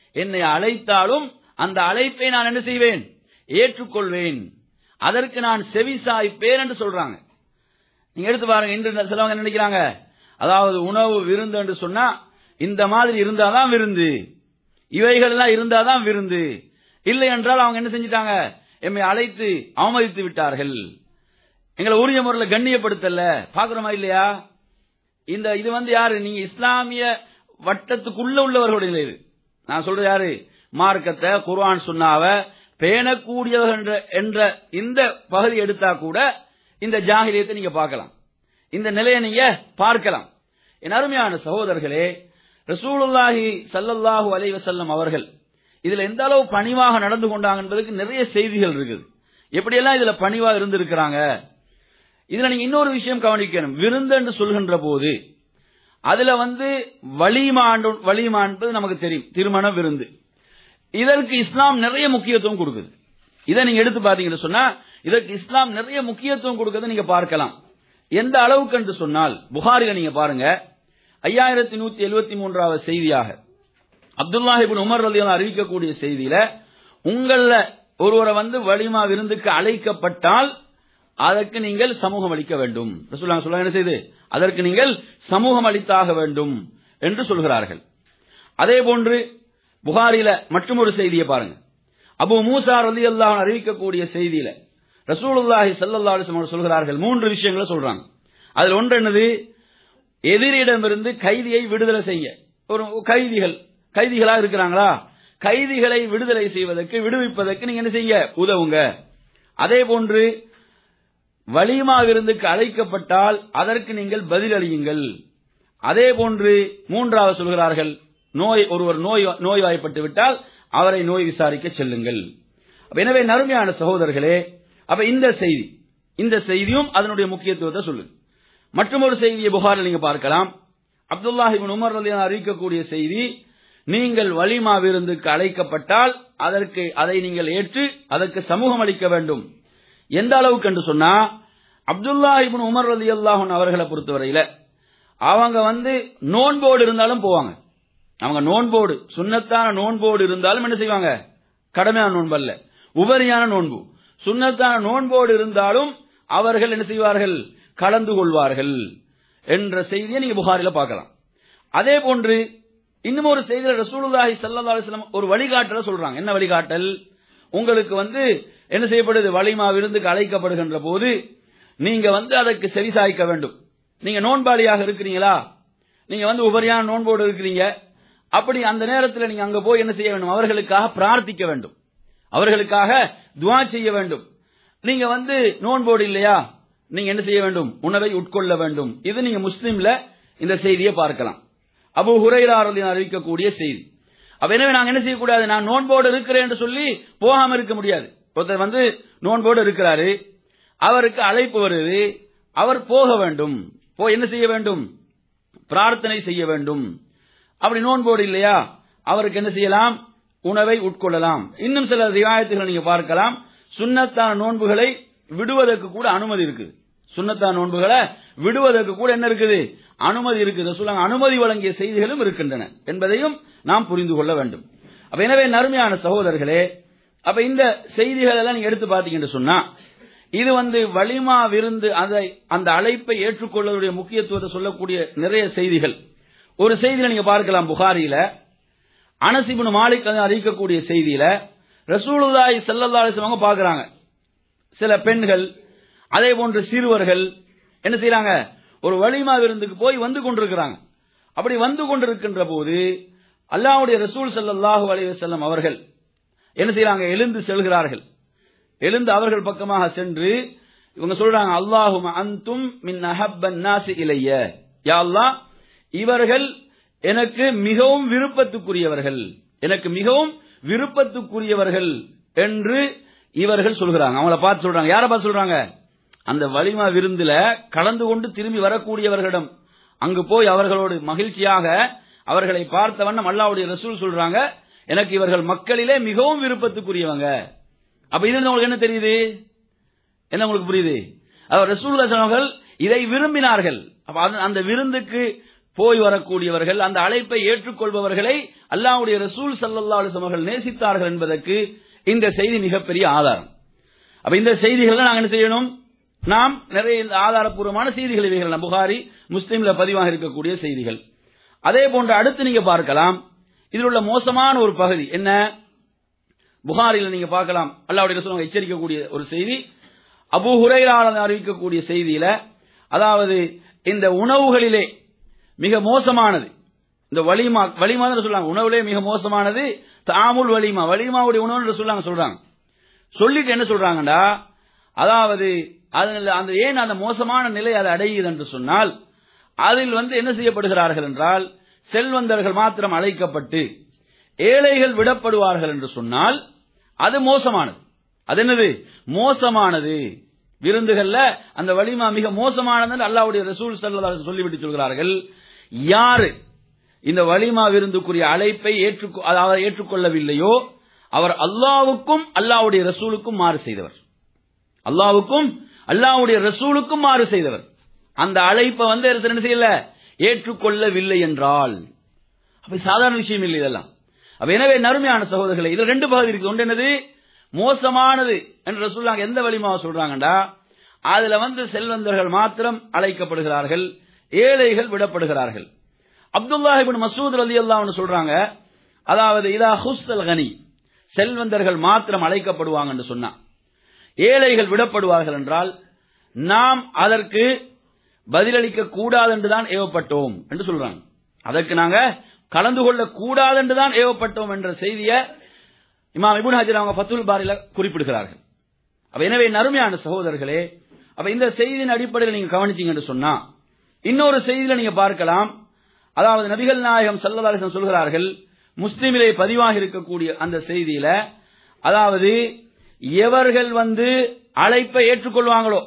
என்னை அழைத்தாலும் அந்த அழைப்பை நான் என்ன செய்வேன் ஏற்றுக்கொள்வேன் அதற்கு நான் செவி சாய்ப்பேன் என்று சொல்றாங்க நீங்க எடுத்து பாருங்க இன்று சிலவங்க என்ன நினைக்கிறாங்க அதாவது உணவு விருந்து என்று சொன்னா இந்த மாதிரி இருந்தாதான் விருந்து இவைகள் எல்லாம் இருந்தாதான் விருந்து இல்லை என்றால் அவங்க என்ன செஞ்சிட்டாங்க எம்மை அழைத்து அவமதித்து விட்டார்கள் எங்களை உரிய முறையில் கண்ணியப்படுத்தல பாக்குறோமா இல்லையா இந்த இது வந்து யாரு நீங்க இஸ்லாமிய வட்டத்துக்குள்ள உள்ளவர்களுடைய இது நான் சொல்றது யாரு மார்க்கத்தை குர்ஆன் சுன்னாவ பேணக்கூடியவர்கள் என்ற என்ற இந்த பகுதி எடுத்தா கூட இந்த ஜாகிலியத்தை நீங்க பார்க்கலாம் இந்த நிலையை நீங்க பார்க்கலாம் என் அருமையான சகோதரர்களே ரசூலுல்லாஹி ஸல்லல்லாஹு அலைஹி வஸல்லம் அவர்கள் இதுல எந்த அளவு பணிவாக நடந்து கொண்டாங்க என்பதற்கு நிறைய செய்திகள் இருக்குது எப்படியெல்லாம் இதுல பணிவா இருந்திருக்கிறாங்க இதுல நீங்க இன்னொரு விஷயம் கவனிக்கணும் விருந்து என்று சொல்கின்ற போது அதுல வந்து வலிமா வலிமா என்பது நமக்கு தெரியும் திருமண விருந்து இதற்கு இஸ்லாம் நிறைய முக்கியத்துவம் கொடுக்குது இதை நீங்க எடுத்து பாத்தீங்கன்னு சொன்னா இதற்கு இஸ்லாம் நிறைய முக்கியத்துவம் கொடுக்கறதை நீங்க பார்க்கலாம் எந்த அளவுக்கு என்று சொன்னால் புகாரில நீங்க பாருங்க ஐயாயிரத்தி நூத்தி எழுபத்தி மூன்றாவது செய்தியாக அப்துல்லாஹிபின் உமர் ரலி அறிவிக்கக்கூடிய செய்தியில உங்கள ஒருவரை வந்து வலிமா விருந்துக்கு அழைக்கப்பட்டால் அதற்கு நீங்கள் சமூகம் அளிக்க வேண்டும் ரசூலுல்லாஹி சொல்ல என்ன செய்து அதற்கு நீங்கள் சமூகம் அளித்தாக வேண்டும் என்று சொல்கிறார்கள் அதே போன்று புகாரில மற்றும் ஒரு செய்தியை பாருங்க அபு மூசா ரலி அல்லாஹ் அறிவிக்கக்கூடிய செய்தியில ரசூலுல்லாஹி ஸல்லல்லாஹு அலைஹி வஸல்லம் சொல்கிறார்கள் மூன்று விஷயங்களை சொல்றாங்க அதுல ஒன்று என்னது எதிரிடமிருந்து கைதியை விடுதலை செய்ய ஒரு கைதிகள் கைதிகளா இருக்கிறாங்களா கைதிகளை விடுதலை செய்வதற்கு விடுவிப்பதற்கு நீங்க என்ன செய்ய உதவுங்க அதே போன்று வலிமா விருந்துக்கு அழைக்கப்பட்டால் அதற்கு நீங்கள் பதிலளியுங்கள் அதே போன்று மூன்றாவது சொல்கிறார்கள் நோய் ஒருவர் நோய் நோய்வாய்ப்பட்டு விட்டால் அவரை நோய் விசாரிக்க செல்லுங்கள் எனவே நறுமையான சகோதரர்களே அப்ப இந்த செய்தி இந்த செய்தியும் அதனுடைய முக்கியத்துவத்தை சொல்லு மற்றும் ஒரு செய்தியை புகாரில் நீங்க பார்க்கலாம் அப்துல்லாஹிபின் உமர் ரலி அறிவிக்கக்கூடிய செய்தி நீங்கள் வலிமா விருந்துக்கு அழைக்கப்பட்டால் அதற்கு அதை நீங்கள் ஏற்று அதற்கு சமூகம் அளிக்க வேண்டும் எந்த அளவுக்கு என்று சொன்னா அப்துல்லா இபின் உமர் ரலி அல்லாஹன் அவர்களை பொறுத்தவரையில அவங்க வந்து நோன்போடு இருந்தாலும் போவாங்க அவங்க நோன்போடு சுண்ணத்தான நோன்போடு இருந்தாலும் என்ன செய்வாங்க கடமையான நோன்பு அல்ல உபரியான நோன்பு சுண்ணத்தான நோன்போடு இருந்தாலும் அவர்கள் என்ன செய்வார்கள் கலந்து கொள்வார்கள் என்ற செய்தியை நீங்க புகாரில பார்க்கலாம் அதே போன்று இன்னும் ஒரு செய்தியில் ரசூலுல்லாஹி ஸல்லல்லாஹு அலைஹி வஸல்லம் ஒரு வழிகாட்டல சொல்றாங்க என்ன வழிகாட்டல் உங்களுக்கு வந்து என்ன செய்யப்படுது வலிமா விருந்துக்கு அழைக்கப்படுகின்ற போது நீங்க வந்து அதற்கு செவிசாய்க்க வேண்டும் நீங்க நோன்பாளியாக இருக்கிறீங்களா நீங்க வந்து உபரியான நோன்போடு இருக்கிறீங்க அப்படி அந்த நேரத்தில் நீங்க அங்க போய் என்ன செய்ய வேண்டும் அவர்களுக்காக பிரார்த்திக்க வேண்டும் அவர்களுக்காக துவா செய்ய வேண்டும் நீங்க வந்து நோன்போடு இல்லையா நீங்க என்ன செய்ய வேண்டும் உணவை உட்கொள்ள வேண்டும் இது நீங்க முஸ்லீம்ல இந்த செய்தியை பார்க்கலாம் அபு ஹுரைராரதி அறிவிக்கக்கூடிய செய்தி அப்ப எனவே நாங்க என்ன செய்யக்கூடாது நான் நோன்போடு இருக்கிறேன் என்று சொல்லி போகாம இருக்க முடியாது ஒருத்தர் வந்து நோன்போடு இருக்கிறாரு அவருக்கு அழைப்பு வருது அவர் போக வேண்டும் போய் என்ன செய்ய வேண்டும் பிரார்த்தனை செய்ய வேண்டும் அப்படி நோன்போடு இல்லையா அவருக்கு என்ன செய்யலாம் உணவை உட்கொள்ளலாம் இன்னும் சில ரிவாயத்துகளை நீங்க பார்க்கலாம் சுண்ணத்தான நோன்புகளை விடுவதற்கு கூட அனுமதி இருக்குது சுண்ணத்தான நோன்புகளை விடுவதற்கு கூட என்ன இருக்குது அனுமதி இருக்குது சொல்லுங்க அனுமதி வழங்கிய செய்திகளும் இருக்கின்றன என்பதையும் நாம் புரிந்து கொள்ள வேண்டும் அப்ப எனவே நறுமையான சகோதரர்களே அப்ப இந்த செய்திகள் எல்லாம் நீங்க எடுத்து பாத்தீங்கன்னு சொன்னா இது வந்து வலிமா விருந்து அதை அந்த அழைப்பை ஏற்றுக்கொள்வதுடைய முக்கியத்துவத்தை சொல்லக்கூடிய நிறைய செய்திகள் ஒரு செய்தியில நீங்க பார்க்கலாம் புகாரியில அனசிபுன் மாலிக் அறிவிக்கக்கூடிய செய்தியில ரசூலுல்லாஹி ஸல்லல்லாஹு அலைஹி வஸல்லம் பாக்குறாங்க சில பெண்கள் அதே போன்று சிறுவர்கள் என்ன செய்யறாங்க ஒரு வலிமா விருந்துக்கு போய் வந்து கொண்டிருக்கிறாங்க அப்படி வந்து கொண்டிருக்கின்ற போது அல்லாஹ்வுடைய ரசூல் ஸல்லல்லாஹு அலைஹி வஸல்லம் அவர்கள் என்ன செய்யறாங்க எழுந்து செல்கிறார்கள் எழுந்து அவர்கள் பக்கமாக சென்று இவங்க சொல்றாங்க அல்லாஹும் அந்தும் மின் அஹப்பன் நாசி இலைய யா அல்லாஹ் இவர்கள் எனக்கு மிகவும் விருப்பத்துக்குரியவர்கள் எனக்கு மிகவும் விருப்பத்துக்குரியவர்கள் என்று இவர்கள் சொல்கிறாங்க அவங்கள பார்த்து சொல்றாங்க யார பார்த்து சொல்றாங்க அந்த வலிமா விருந்துல கலந்து கொண்டு திரும்பி வரக்கூடியவர்களிடம் அங்கு போய் அவர்களோடு மகிழ்ச்சியாக அவர்களை பார்த்த வண்ணம் அல்லாவுடைய ரசூல் சொல்றாங்க எனக்கு இவர்கள் மக்களிலே மிகவும் விருப்பத்துக்குரியவங்க அப்ப இது உங்களுக்கு என்ன தெரியுது என்ன உங்களுக்கு புரியுது அவர் ரசூல் அவர்கள் இதை விரும்பினார்கள் அப்ப அந்த விருந்துக்கு போய் வரக்கூடியவர்கள் அந்த அழைப்பை ஏற்றுக்கொள்பவர்களை அல்லாஹ்வுடைய ரசூல் ஸல்லல்லாஹு அலைஹி வஸல்லம் அவர்கள் நேசித்தார்கள் என்பதற்கு இந்த செய்தி மிகப்பெரிய ஆதாரம் அப்ப இந்த செய்திகளை நாங்க என்ன செய்யணும் நாம் நிறைய இந்த ஆதாரப்பூர்வமான செய்திகள் இவைகள் புகாரி முஸ்லீம்ல பதிவாக இருக்கக்கூடிய செய்திகள் அதே போன்று அடுத்து நீங்க பார்க்கலாம் இதில் உள்ள மோசமான ஒரு பகுதி என்ன புகாரில் நீங்க பார்க்கலாம் அல்லாவுடைய ரசூல் எச்சரிக்கக்கூடிய ஒரு செய்தி அபு ஹுரைரால அறிவிக்கக்கூடிய செய்தியில அதாவது இந்த உணவுகளிலே மிக மோசமானது இந்த வலிமா வலிமா சொல்றாங்க உணவுலே மிக மோசமானது தாமுல் வலிமா வலிமாவுடைய உணவு சொல்லாங்க சொல்றாங்க சொல்லிட்டு என்ன சொல்றாங்கடா அதாவது அதில் அந்த ஏன் அந்த மோசமான நிலை அதை அடையுது என்று சொன்னால் அதில் வந்து என்ன செய்யப்படுகிறார்கள் என்றால் செல்வந்தர்கள் மாத்திரம் அழைக்கப்பட்டு ஏழைகள் விடப்படுவார்கள் என்று சொன்னால் அது மோசமானது அது என்னது மோசமானது விருந்துகள்ல அந்த வலிமா மிக மோசமானது அல்லாவுடைய ரசூல் சல்லல்லாஹு சொல்லிவிட்டு சொல்கிறார்கள் யாரு இந்த வலிமா விருந்துக்குரிய அழைப்பை ஏற்றுக்கொ அதாவது ஏற்றுக்கொள்ளவில்லையோ அவர் அல்லாவுக்கும் அல்லாவுடைய ரசூலுக்கும் மாறு செய்தவர் அல்லாவுக்கும் அல்லாவுடைய ரசூலுக்கும் மாறு செய்தவர் அந்த அழைப்பை வந்து என்ன செய்யல ஏற்றுக்கொள்ளவில்லை என்றால் அப்ப சாதாரண விஷயம் இல்லை இதெல்லாம் அப்ப எனவே நறுமையான சகோதரர்களை இதுல ரெண்டு பகுதி இருக்கு ஒன்று என்னது மோசமானது என்று சொல்றாங்க எந்த வலிமாவை சொல்றாங்கடா அதுல வந்து செல்வந்தர்கள் மாத்திரம் அழைக்கப்படுகிறார்கள் ஏழைகள் விடப்படுகிறார்கள் அப்துல்லாஹிபின் மசூத் அலி அல்லாஹ்னு சொல்றாங்க அதாவது இதா ஹுஸ்தல் கனி செல்வந்தர்கள் மாத்திரம் அழைக்கப்படுவாங்க என்று சொன்னா ஏழைகள் விடப்படுவார்கள் என்றால் நாம் அதற்கு பதிலளிக்க கூடாது என்றுதான் ஏவப்பட்டோம் என்று சொல்றாங்க அதற்கு நாங்க கலந்து கொள்ள கூடாது என்றுதான் ஏவப்பட்டோம் என்ற செய்தியை இமாம் இபுன் ஹஜர் அவங்க பத்துல் பாரில குறிப்பிடுகிறார்கள் அப்ப எனவே நறுமையான சகோதரர்களே அப்ப இந்த செய்தியின் அடிப்படையில் நீங்க கவனிச்சீங்க என்று சொன்னா இன்னொரு செய்தியில நீங்க பார்க்கலாம் அதாவது நபிகள் நாயகம் சல்லதாரிசன் சொல்கிறார்கள் முஸ்லிமிலே பதிவாக இருக்கக்கூடிய அந்த செய்தியில அதாவது எவர்கள் வந்து அழைப்பை ஏற்றுக்கொள்வாங்களோ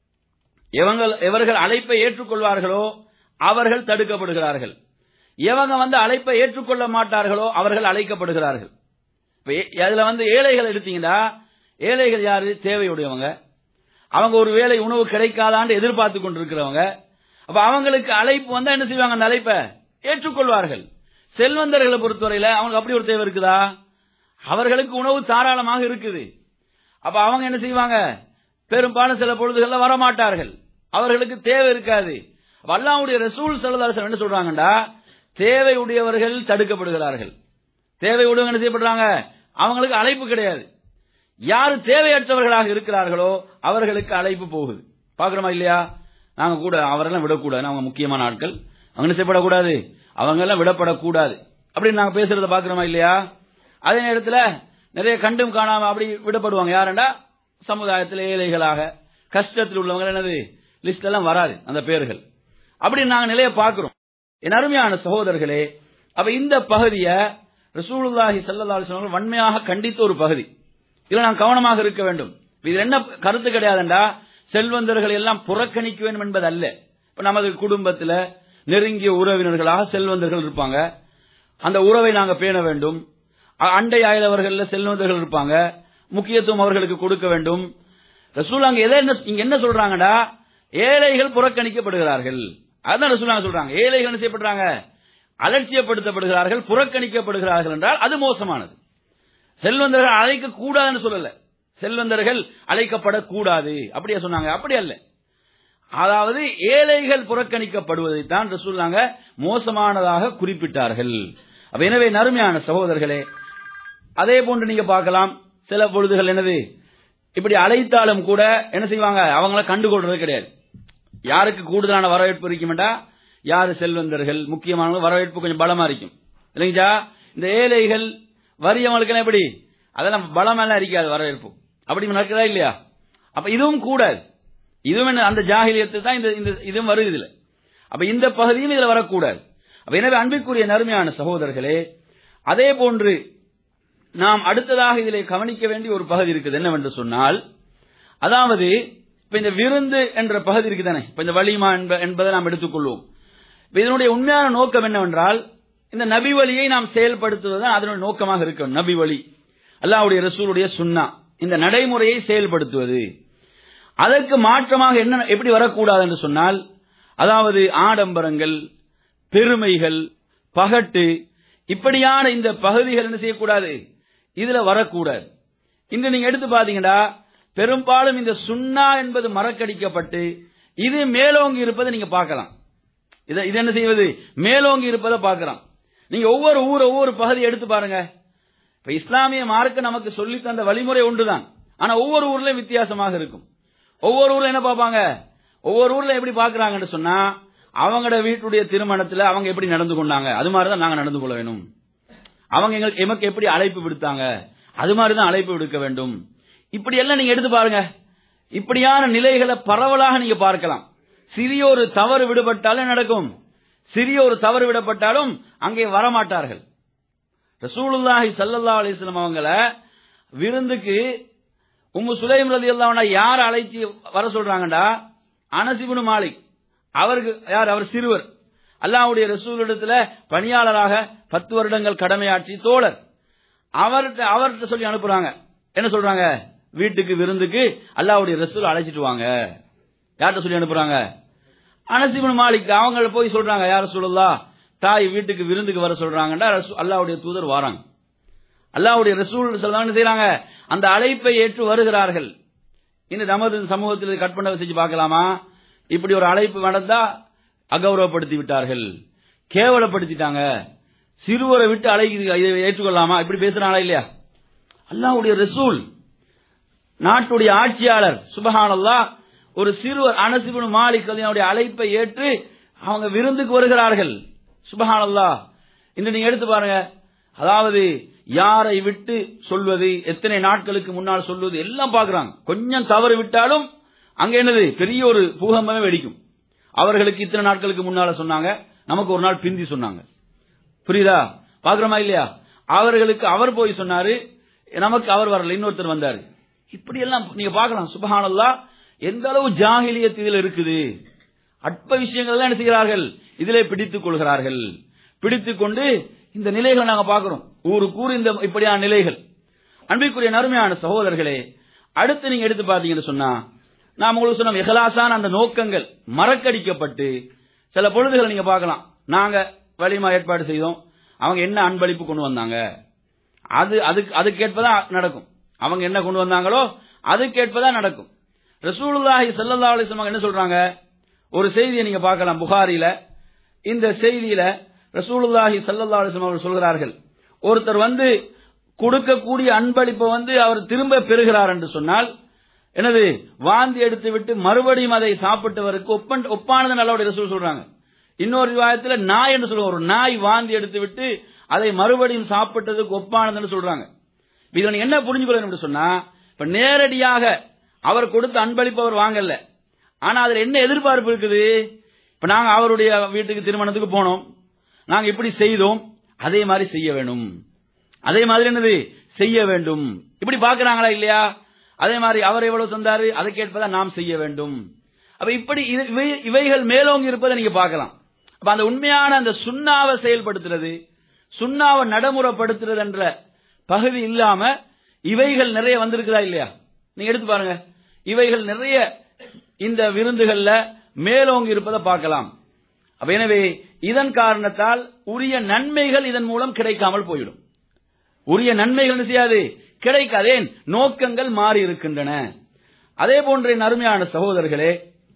எவங்கள் எவர்கள் அழைப்பை ஏற்றுக்கொள்வார்களோ அவர்கள் தடுக்கப்படுகிறார்கள் எவங்க வந்து அழைப்பை ஏற்றுக்கொள்ள மாட்டார்களோ அவர்கள் அழைக்கப்படுகிறார்கள் அதுல வந்து ஏழைகள் எடுத்தீங்கன்னா ஏழைகள் யாரு தேவையுடையவங்க அவங்க ஒரு வேலை உணவு கிடைக்காதான்னு எதிர்பார்த்து கொண்டிருக்கிறவங்க அப்ப அவங்களுக்கு அழைப்பு வந்தா என்ன செய்வாங்க அந்த அழைப்பை ஏற்றுக்கொள்வார்கள் செல்வந்தர்களை பொறுத்தவரையில அவங்களுக்கு அப்படி ஒரு தேவை இருக்குதா அவர்களுக்கு உணவு தாராளமாக இருக்குது அப்ப அவங்க என்ன செய்வாங்க பெரும்பாலும் சில பொழுதுகள்ல வரமாட்டார்கள் அவர்களுக்கு தேவை இருக்காது வல்லாவுடைய ரசூல் செல்லதாசன் என்ன சொல்றாங்கடா தேவையுடையவர்கள் தடுக்கப்படுகிறார்கள் தேவையுடையவங்க என்ன செய்யப்படுறாங்க அவங்களுக்கு அழைப்பு கிடையாது யாரு தேவையற்றவர்களாக இருக்கிறார்களோ அவர்களுக்கு அழைப்பு போகுது பாக்குறோமா இல்லையா நாங்க கூட அவரெல்லாம் விடக்கூடாது அவங்க முக்கியமான ஆட்கள் அவங்க என்ன செய்யப்படக்கூடாது அவங்க எல்லாம் விடப்படக்கூடாது அப்படின்னு நாங்க பேசுறத பாக்குறோமா இல்லையா அதே நேரத்தில் நிறைய கண்டும் காணாம அப்படி விடப்படுவாங்க யாருண்டா சமுதாயத்தில் ஏழைகளாக கஷ்டத்தில் உள்ளவங்க என்னது லிஸ்ட் எல்லாம் வராது அந்த பேர்கள் அப்படி நாங்க நிலைய பார்க்கிறோம் என் அருமையான சகோதரர்களே அப்ப இந்த பகுதியை ரசூலுல்லாஹி சல்லல்லாஹு அலைஹி வன்மையாக கண்டித்த ஒரு பகுதி இதுல நான் கவனமாக இருக்க வேண்டும் இது என்ன கருத்து கிடையாதுண்டா செல்வந்தர்கள் எல்லாம் புறக்கணிக்க வேண்டும் என்பது அல்ல இப்ப நமது குடும்பத்தில் நெருங்கிய உறவினர்களாக செல்வந்தர்கள் இருப்பாங்க அந்த உறவை நாங்க பேண வேண்டும் அண்டை ஆயுதவர்கள் செல்வந்தர்கள் இருப்பாங்க முக்கியத்துவம் அவர்களுக்கு கொடுக்க வேண்டும் ரசூல் அங்க எதை என்ன இங்க என்ன சொல்றாங்கடா ஏழைகள் புறக்கணிக்கப்படுகிறார்கள் அதான் ரசூலாங்க சொல்றாங்க ஏழைகள் என்ன செய்யப்படுறாங்க அலட்சியப்படுத்தப்படுகிறார்கள் புறக்கணிக்கப்படுகிறார்கள் என்றால் அது மோசமானது செல்வந்தர்கள் அழைக்க கூடாதுன்னு சொல்லல செல்வந்தர்கள் அழைக்கப்படக்கூடாது அப்படியே சொன்னாங்க அப்படி அல்ல அதாவது ஏழைகள் புறக்கணிக்கப்படுவதை தான் ரசூல்லாங்க மோசமானதாக குறிப்பிட்டார்கள் அப்ப எனவே நறுமையான சகோதரர்களே அதே போன்று நீங்க பார்க்கலாம் சில பொழுதுகள் என்னது இப்படி அழைத்தாலும் கூட என்ன செய்வாங்க அவங்கள கண்டுகொள்றது கிடையாது யாருக்கு கூடுதலான வரவேற்பு இருக்குமெண்டா யாரு செல்வந்தர்கள் முக்கியமான வரவேற்பு கொஞ்சம் பலமா இருக்கும் இல்லைங்களா இந்த ஏழைகள் வரியவங்களுக்கு எப்படி அதெல்லாம் பலமெல்லாம் இருக்காது வரவேற்பு அப்படி நடக்குதா இல்லையா அப்ப இதுவும் கூடாது இதுவும் என்ன அந்த ஜாகிலியத்து தான் இந்த இந்த இதுவும் வருது இதுல அப்ப இந்த பகுதியும் இதுல வரக்கூடாது அப்ப எனவே அன்பிற்குரிய நறுமையான சகோதரர்களே அதே போன்று நாம் அடுத்ததாக இதிலே கவனிக்க வேண்டிய ஒரு பகுதி இருக்குது என்னவென்று சொன்னால் அதாவது இப்ப இந்த விருந்து என்ற பகுதி இருக்குதானே இப்ப இந்த வலிமா என்பதை நாம் எடுத்துக்கொள்வோம் இதனுடைய உண்மையான நோக்கம் என்னவென்றால் இந்த நபி வழியை நாம் செயல்படுத்துவதுதான் அதனுடைய நோக்கமாக இருக்கும் நபி வழி அல்லாவுடைய ரசூலுடைய சுண்ணா இந்த நடைமுறையை செயல்படுத்துவது அதற்கு மாற்றமாக என்ன எப்படி வரக்கூடாது என்று சொன்னால் அதாவது ஆடம்பரங்கள் பெருமைகள் பகட்டு இப்படியான இந்த பகுதிகள் என்ன செய்யக்கூடாது இதுல வரக்கூடாது இன்று நீங்க எடுத்து பாத்தீங்கன்னா பெரும்பாலும் இந்த சுண்ணா என்பது மறக்கடிக்கப்பட்டு இது மேலோங்கி இருப்பதை நீங்க பார்க்கலாம் இதை இது என்ன செய்வது மேலோங்கி இருப்பதை பார்க்கலாம் நீங்க ஒவ்வொரு ஊர் ஒவ்வொரு பகுதி எடுத்து பாருங்க இப்ப இஸ்லாமிய மார்க்க நமக்கு சொல்லி தந்த வழிமுறை ஒன்றுதான் ஆனா ஒவ்வொரு ஊர்லயும் வித்தியாசமாக இருக்கும் ஒவ்வொரு ஊர்ல என்ன பார்ப்பாங்க ஒவ்வொரு ஊர்ல எப்படி பாக்குறாங்கன்னு சொன்னா அவங்களோட வீட்டுடைய திருமணத்துல அவங்க எப்படி நடந்து கொண்டாங்க அது மாதிரிதான் நாங்க நடந்து கொள்ள வேணும் அவங்க எங்களுக்கு எமக்கு எப்படி அழைப்பு விடுத்தாங்க அது மாதிரிதான் அழைப்பு விடுக்க வேண்டும் இப்படி எல்லாம் நீங்க எடுத்து பாருங்க இப்படியான நிலைகளை பரவலாக நீங்க பார்க்கலாம் சிறிய ஒரு தவறு விடுபட்டாலும் நடக்கும் சிறிய ஒரு தவறு விடப்பட்டாலும் அங்கே வரமாட்டார்கள் ரசூலுல்லாஹி ஸல்லல்லாஹு அலைஹி வஸல்லம் அவங்கள விருந்துக்கு உம்மு சுலைம் ரலியல்லாஹு யார் அழைச்சி வர சொல்றாங்கடா அனஸ் இப்னு மாலிக் அவருக்கு யார் அவர் சிறுவர் அல்லாஹ்வுடைய ரசூலிடத்துல பணியாளராக பத்து வருடங்கள் கடமையாற்றி தோழர் அவர்கிட்ட அவர்கிட்ட சொல்லி அனுப்புறாங்க என்ன சொல்றாங்க வீட்டுக்கு விருந்துக்கு அல்லாஹ்வுடைய ரசூல் அழைச்சிட்டு வாங்க யார்கிட்ட சொல்லி அனுப்புறாங்க அனசிபன் மாலிக் அவங்கள போய் சொல்றாங்க யார் சொல்லலா தாய் வீட்டுக்கு விருந்துக்கு வர சொல்றாங்கடா அல்லாவுடைய தூதர் வராங்க அல்லாவுடைய ரசூல் சொல்றாங்க செய்யறாங்க அந்த அழைப்பை ஏற்று வருகிறார்கள் இந்த நமது சமூகத்தில் கற்பனை செஞ்சு பார்க்கலாமா இப்படி ஒரு அழைப்பு நடந்தா அகௌரவப்படுத்தி விட்டார்கள் கேவலப்படுத்திட்டாங்க சிறுவரை விட்டு அழைக்க இதை ஏற்றுக்கொள்ளாமா இப்படி பேசுறாங்களா இல்லையா அல்லாவுடைய ரசூல் நாட்டுடைய ஆட்சியாளர் சுபஹானல்லா ஒரு சிறுவர் அனசிபுன் மாலிக் கல்யாணுடைய அழைப்பை ஏற்று அவங்க விருந்துக்கு வருகிறார்கள் சுபஹானல்லா இன்று நீங்க எடுத்து பாருங்க அதாவது யாரை விட்டு சொல்வது எத்தனை நாட்களுக்கு முன்னால் சொல்வது எல்லாம் பாக்குறாங்க கொஞ்சம் தவறு விட்டாலும் அங்க என்னது பெரிய ஒரு பூகம்பமே வெடிக்கும் அவர்களுக்கு இத்தனை நாட்களுக்கு முன்னால சொன்னாங்க நமக்கு ஒரு நாள் பிந்தி சொன்னாங்க புரியுதா பாக்குறோமா இல்லையா அவர்களுக்கு அவர் போய் சொன்னாரு நமக்கு அவர் வரல இன்னொருத்தர் வந்தாரு இப்படி எல்லாம் நீங்க பார்க்கலாம் சுபஹானல்லா எந்த அளவு ஜாகிலியத் இதில் இருக்குது அற்ப விஷயங்கள் எல்லாம் என்ன செய்கிறார்கள் இதிலே பிடித்துக் கொள்கிறார்கள் பிடித்துக் கொண்டு இந்த நிலைகளை நாங்க பார்க்கிறோம் ஊருக்கு ஊர் இந்த இப்படியான நிலைகள் அன்பிற்குரிய நறுமையான சகோதரர்களே அடுத்து நீங்க எடுத்து பார்த்தீங்கன்னு சொன்னா நான் உங்களுக்கு சொன்ன எகலாசான அந்த நோக்கங்கள் மறக்கடிக்கப்பட்டு சில பொழுதுகளை நீங்க பார்க்கலாம் நாங்க வலிமா ஏற்பாடு செய்தோம் அவங்க என்ன அன்பளிப்பு கொண்டு வந்தாங்க அது அதுக்கு அதுக்கேற்பதா நடக்கும் அவங்க என்ன கொண்டு வந்தாங்களோ அதுக்கேற்பதா நடக்கும் ரசூலுல்லாஹி ஸல்லல்லாஹு அலைஹி வஸல்லம் என்ன சொல்றாங்க ஒரு செய்தியை நீங்க பார்க்கலாம் புகாரில இந்த செய்தியில ரசூலுல்லாஹி ஸல்லல்லாஹு அலைஹி வஸல்லம் அவர்கள் சொல்கிறார்கள் ஒருத்தர் வந்து கொடுக்கக்கூடிய அன்பளிப்பை வந்து அவர் திரும்ப பெறுகிறார் என்று சொன்னால் எனது வாந்தி எடுத்து விட்டு மறுபடியும் அதை சாப்பிட்டவருக்கு ஒப்பன் ஒப்பானது நல்லவுடைய ரசூல் சொல்றாங்க இன்னொரு விவாதத்துல நாய் என்று சொல்லுவாங்க ஒரு நாய் வாந்தி எடுத்து விட்டு அதை மறுபடியும் சாப்பிட்டதுக்கு ஒப்பானதுன்னு சொல்றாங்க இதுல நீங்க என்ன புரிஞ்சுக்கணும் சொன்னா இப்ப நேரடியாக அவர் கொடுத்த அன்பளிப்பு அவர் வாங்கல ஆனா அதுல என்ன எதிர்பார்ப்பு இருக்குது இப்ப நாங்க அவருடைய வீட்டுக்கு திருமணத்துக்கு போனோம் நாங்க இப்படி செய்தோம் அதே மாதிரி செய்ய வேணும் அதே மாதிரி என்னது செய்ய வேண்டும் இப்படி பாக்குறாங்களா இல்லையா அதே மாதிரி அவர் எவ்வளவு தந்தாரு அதை கேட்பதா நாம் செய்ய வேண்டும் அப்ப இப்படி இது- இவை- இவைகள் மேலோங்கி இருப்பதை நீங்க பார்க்கலாம் அப்ப அந்த உண்மையான அந்த சுண்ணாவை செயல்படுத்துறது சுண்ணாவை நடைமுறைப்படுத்துறது என்ற பகுதி இல்லாம இவைகள் நிறைய வந்திருக்குதா இல்லையா நீங்க எடுத்து பாருங்க இவைகள் நிறைய இந்த விருந்துகள்ல மேலோங்கி இருப்பதை பார்க்கலாம் அப்ப எனவே இதன் காரணத்தால் உரிய நன்மைகள் இதன் மூலம் கிடைக்காமல் போய்விடும் உரிய நன்மைகள் என்ன செய்யாது கிடைக்காதேன் நோக்கங்கள் மாறி இருக்கின்றன அதே போன்ற என் அருமையான சகோதரர்களே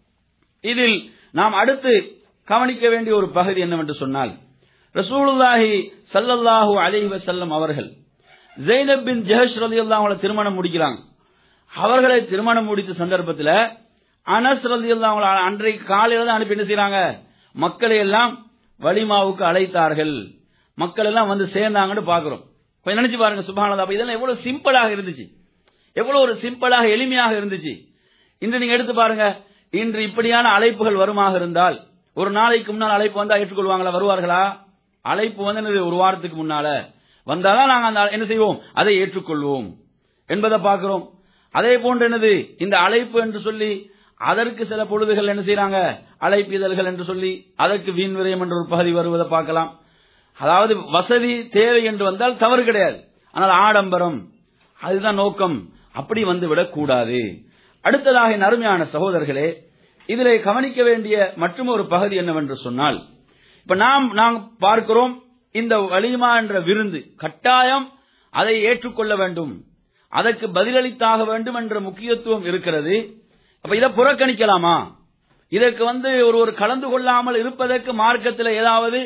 இதில் நாம் அடுத்து கவனிக்க வேண்டிய ஒரு பகுதி என்னவென்று சொன்னால் ரசூலுல்லாஹி ஸல்லல்லாஹு அலைஹி வஸல்லம் அவர்கள் ஜெய்னப் பின் ஜஹஷ் ரலியல்லாஹு அவங்களை திருமணம் முடிக்கிறாங்க அவர்களை திருமணம் முடித்த சந்தர்ப்பத்தில் அனஸ் ரலியல்லாஹு அன்ஹு அன்றைக்கு காலையில தான் அனுப்பி என்ன செய்றாங்க மக்களை எல்லாம் வலிமாவுக்கு அழைத்தார்கள் மக்கள் எல்லாம் வந்து சேர்ந்தாங்கன்னு பாக்குறோம் கொஞ்சம் நினைச்சு பாருங்க சுபானதா அப்ப இதெல்லாம் எவ்வளவு சிம்பிளாக இருந்துச்சு எவ்வளவு ஒரு சிம்பிளாக எளிமையாக இருந்துச்சு இன்று நீங்க எடுத்து பாருங்க இன்று இப்படியான அழைப்புகள் வருமாக இருந்தால் ஒரு நாளைக்கு முன்னால் அழைப்பு வந்தா ஏற்றுக்கொள்வாங்களா வருவார்களா அழைப்பு வந்து என்னது ஒரு வாரத்துக்கு முன்னால வந்தாதான் நாங்க அந்த என்ன செய்வோம் அதை ஏற்றுக்கொள்வோம் என்பதை பார்க்கிறோம் அதே போன்று என்னது இந்த அழைப்பு என்று சொல்லி அதற்கு சில பொழுதுகள் என்ன செய்றாங்க அழைப்பிதழ்கள் என்று சொல்லி அதற்கு வீண் விரயம் என்ற ஒரு பகுதி வருவதை பார்க்கலாம் அதாவது வசதி தேவை என்று வந்தால் தவறு கிடையாது ஆனால் ஆடம்பரம் அதுதான் நோக்கம் அப்படி வந்து விடக்கூடாது அடுத்ததாக என் அருமையான சகோதரர்களே இதிலே கவனிக்க வேண்டிய மற்றும் ஒரு பகுதி என்னவென்று சொன்னால் இப்ப நாம் நாம் பார்க்கிறோம் இந்த வலிமா என்ற விருந்து கட்டாயம் அதை ஏற்றுக்கொள்ள வேண்டும் அதற்கு பதிலளித்தாக வேண்டும் என்ற முக்கியத்துவம் இருக்கிறது அப்ப இதை புறக்கணிக்கலாமா இதற்கு வந்து ஒரு ஒரு கலந்து கொள்ளாமல் இருப்பதற்கு மார்க்கத்தில் ஏதாவது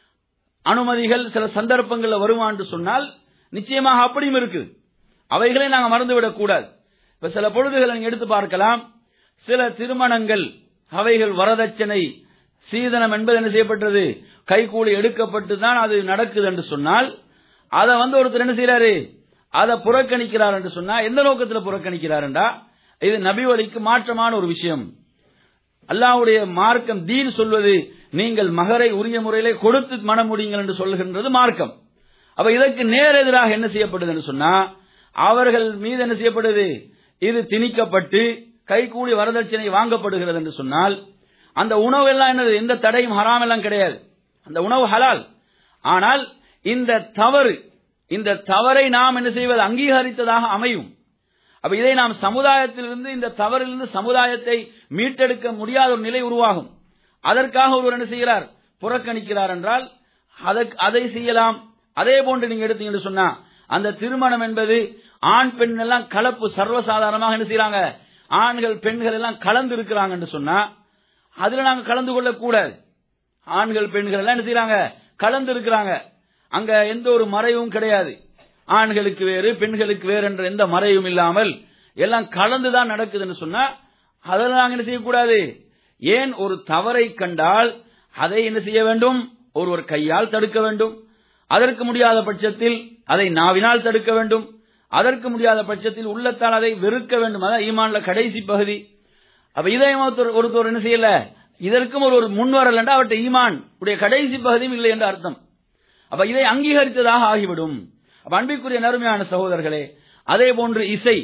அனுமதிகள் சில சந்தர்ப்பங்களில் வருமா என்று சொன்னால் நிச்சயமாக அப்படியும் இருக்குது அவைகளை நாங்கள் மறந்துவிடக் கூடாது இப்ப சில பொழுதுகளை நீங்க எடுத்து பார்க்கலாம் சில திருமணங்கள் அவைகள் வரதட்சணை சீதனம் என்பது என்ன செய்யப்பட்டது கைகூலி எடுக்கப்பட்டு தான் அது நடக்குது என்று சொன்னால் அதை வந்து ஒருத்தர் என்ன செய்யறாரு அதை புறக்கணிக்கிறார் என்று சொன்னா எந்த நோக்கத்தில் புறக்கணிக்கிறாருண்டா இது நபி வழிக்கு மாற்றமான ஒரு விஷயம் அல்லாஹ்வுடைய மார்க்கம் தீன் சொல்வது நீங்கள் மகரை உரிய முறையிலே கொடுத்து மனம் முடியுங்கள் என்று சொல்லுகின்றது மார்க்கம் அப்ப இதற்கு நேர் எதிராக என்ன செய்யப்படுது என்று சொன்னா அவர்கள் மீது என்ன செய்யப்படுது இது திணிக்கப்பட்டு கைகூலி வரதட்சணை வாங்கப்படுகிறது என்று சொன்னால் அந்த உணவு எல்லாம் என்னது எந்த தடையும் ஹராம் எல்லாம் கிடையாது அந்த உணவு ஹலால் ஆனால் இந்த தவறு இந்த தவறை நாம் என்ன செய்வது அங்கீகரித்ததாக அமையும் அப்ப இதை நாம் சமுதாயத்திலிருந்து இந்த தவறிலிருந்து சமுதாயத்தை மீட்டெடுக்க முடியாத ஒரு நிலை உருவாகும் அதற்காக ஒருவர் என்ன செய்கிறார் புறக்கணிக்கிறார் என்றால் அதற்கு அதை செய்யலாம் அதே போன்று நீங்க எடுத்தீங்கன்னு சொன்னா அந்த திருமணம் என்பது ஆண் பெண் எல்லாம் கலப்பு சர்வசாதாரணமாக என்ன செய்யறாங்க ஆண்கள் பெண்கள் எல்லாம் கலந்து இருக்கிறாங்க என்று சொன்னா அதுல நாங்க கலந்து கொள்ள கூடாது ஆண்கள் பெண்கள் எல்லாம் என்ன செய்யறாங்க கலந்து இருக்கிறாங்க அங்க எந்த ஒரு மறைவும் கிடையாது ஆண்களுக்கு வேறு பெண்களுக்கு வேறு என்ற எந்த மறைவும் இல்லாமல் எல்லாம் கலந்துதான் நடக்குதுன்னு சொன்னா அதெல்லாம் நாங்க என்ன செய்யக்கூடாது ஏன் ஒரு தவறை கண்டால் அதை என்ன செய்ய வேண்டும் ஒருவர் கையால் தடுக்க வேண்டும் அதற்கு முடியாத பட்சத்தில் அதை நாவினால் தடுக்க வேண்டும் அதற்கு முடியாத பட்சத்தில் உள்ளத்தால் அதை வெறுக்க வேண்டும் அதான் ஈமான்ல கடைசி பகுதி அப்ப இதை ஒருத்தர் ஒருத்தர் என்ன செய்யல இதற்கும் ஒரு ஒரு முன் வரலண்டா அவர்கிட்ட ஈமான் உடைய கடைசி பகுதியும் இல்லை என்ற அர்த்தம் அப்ப இதை அங்கீகரித்ததாக ஆகிவிடும் அப்ப அன்பிற்குரிய நறுமையான சகோதரர்களே அதே போன்று இசை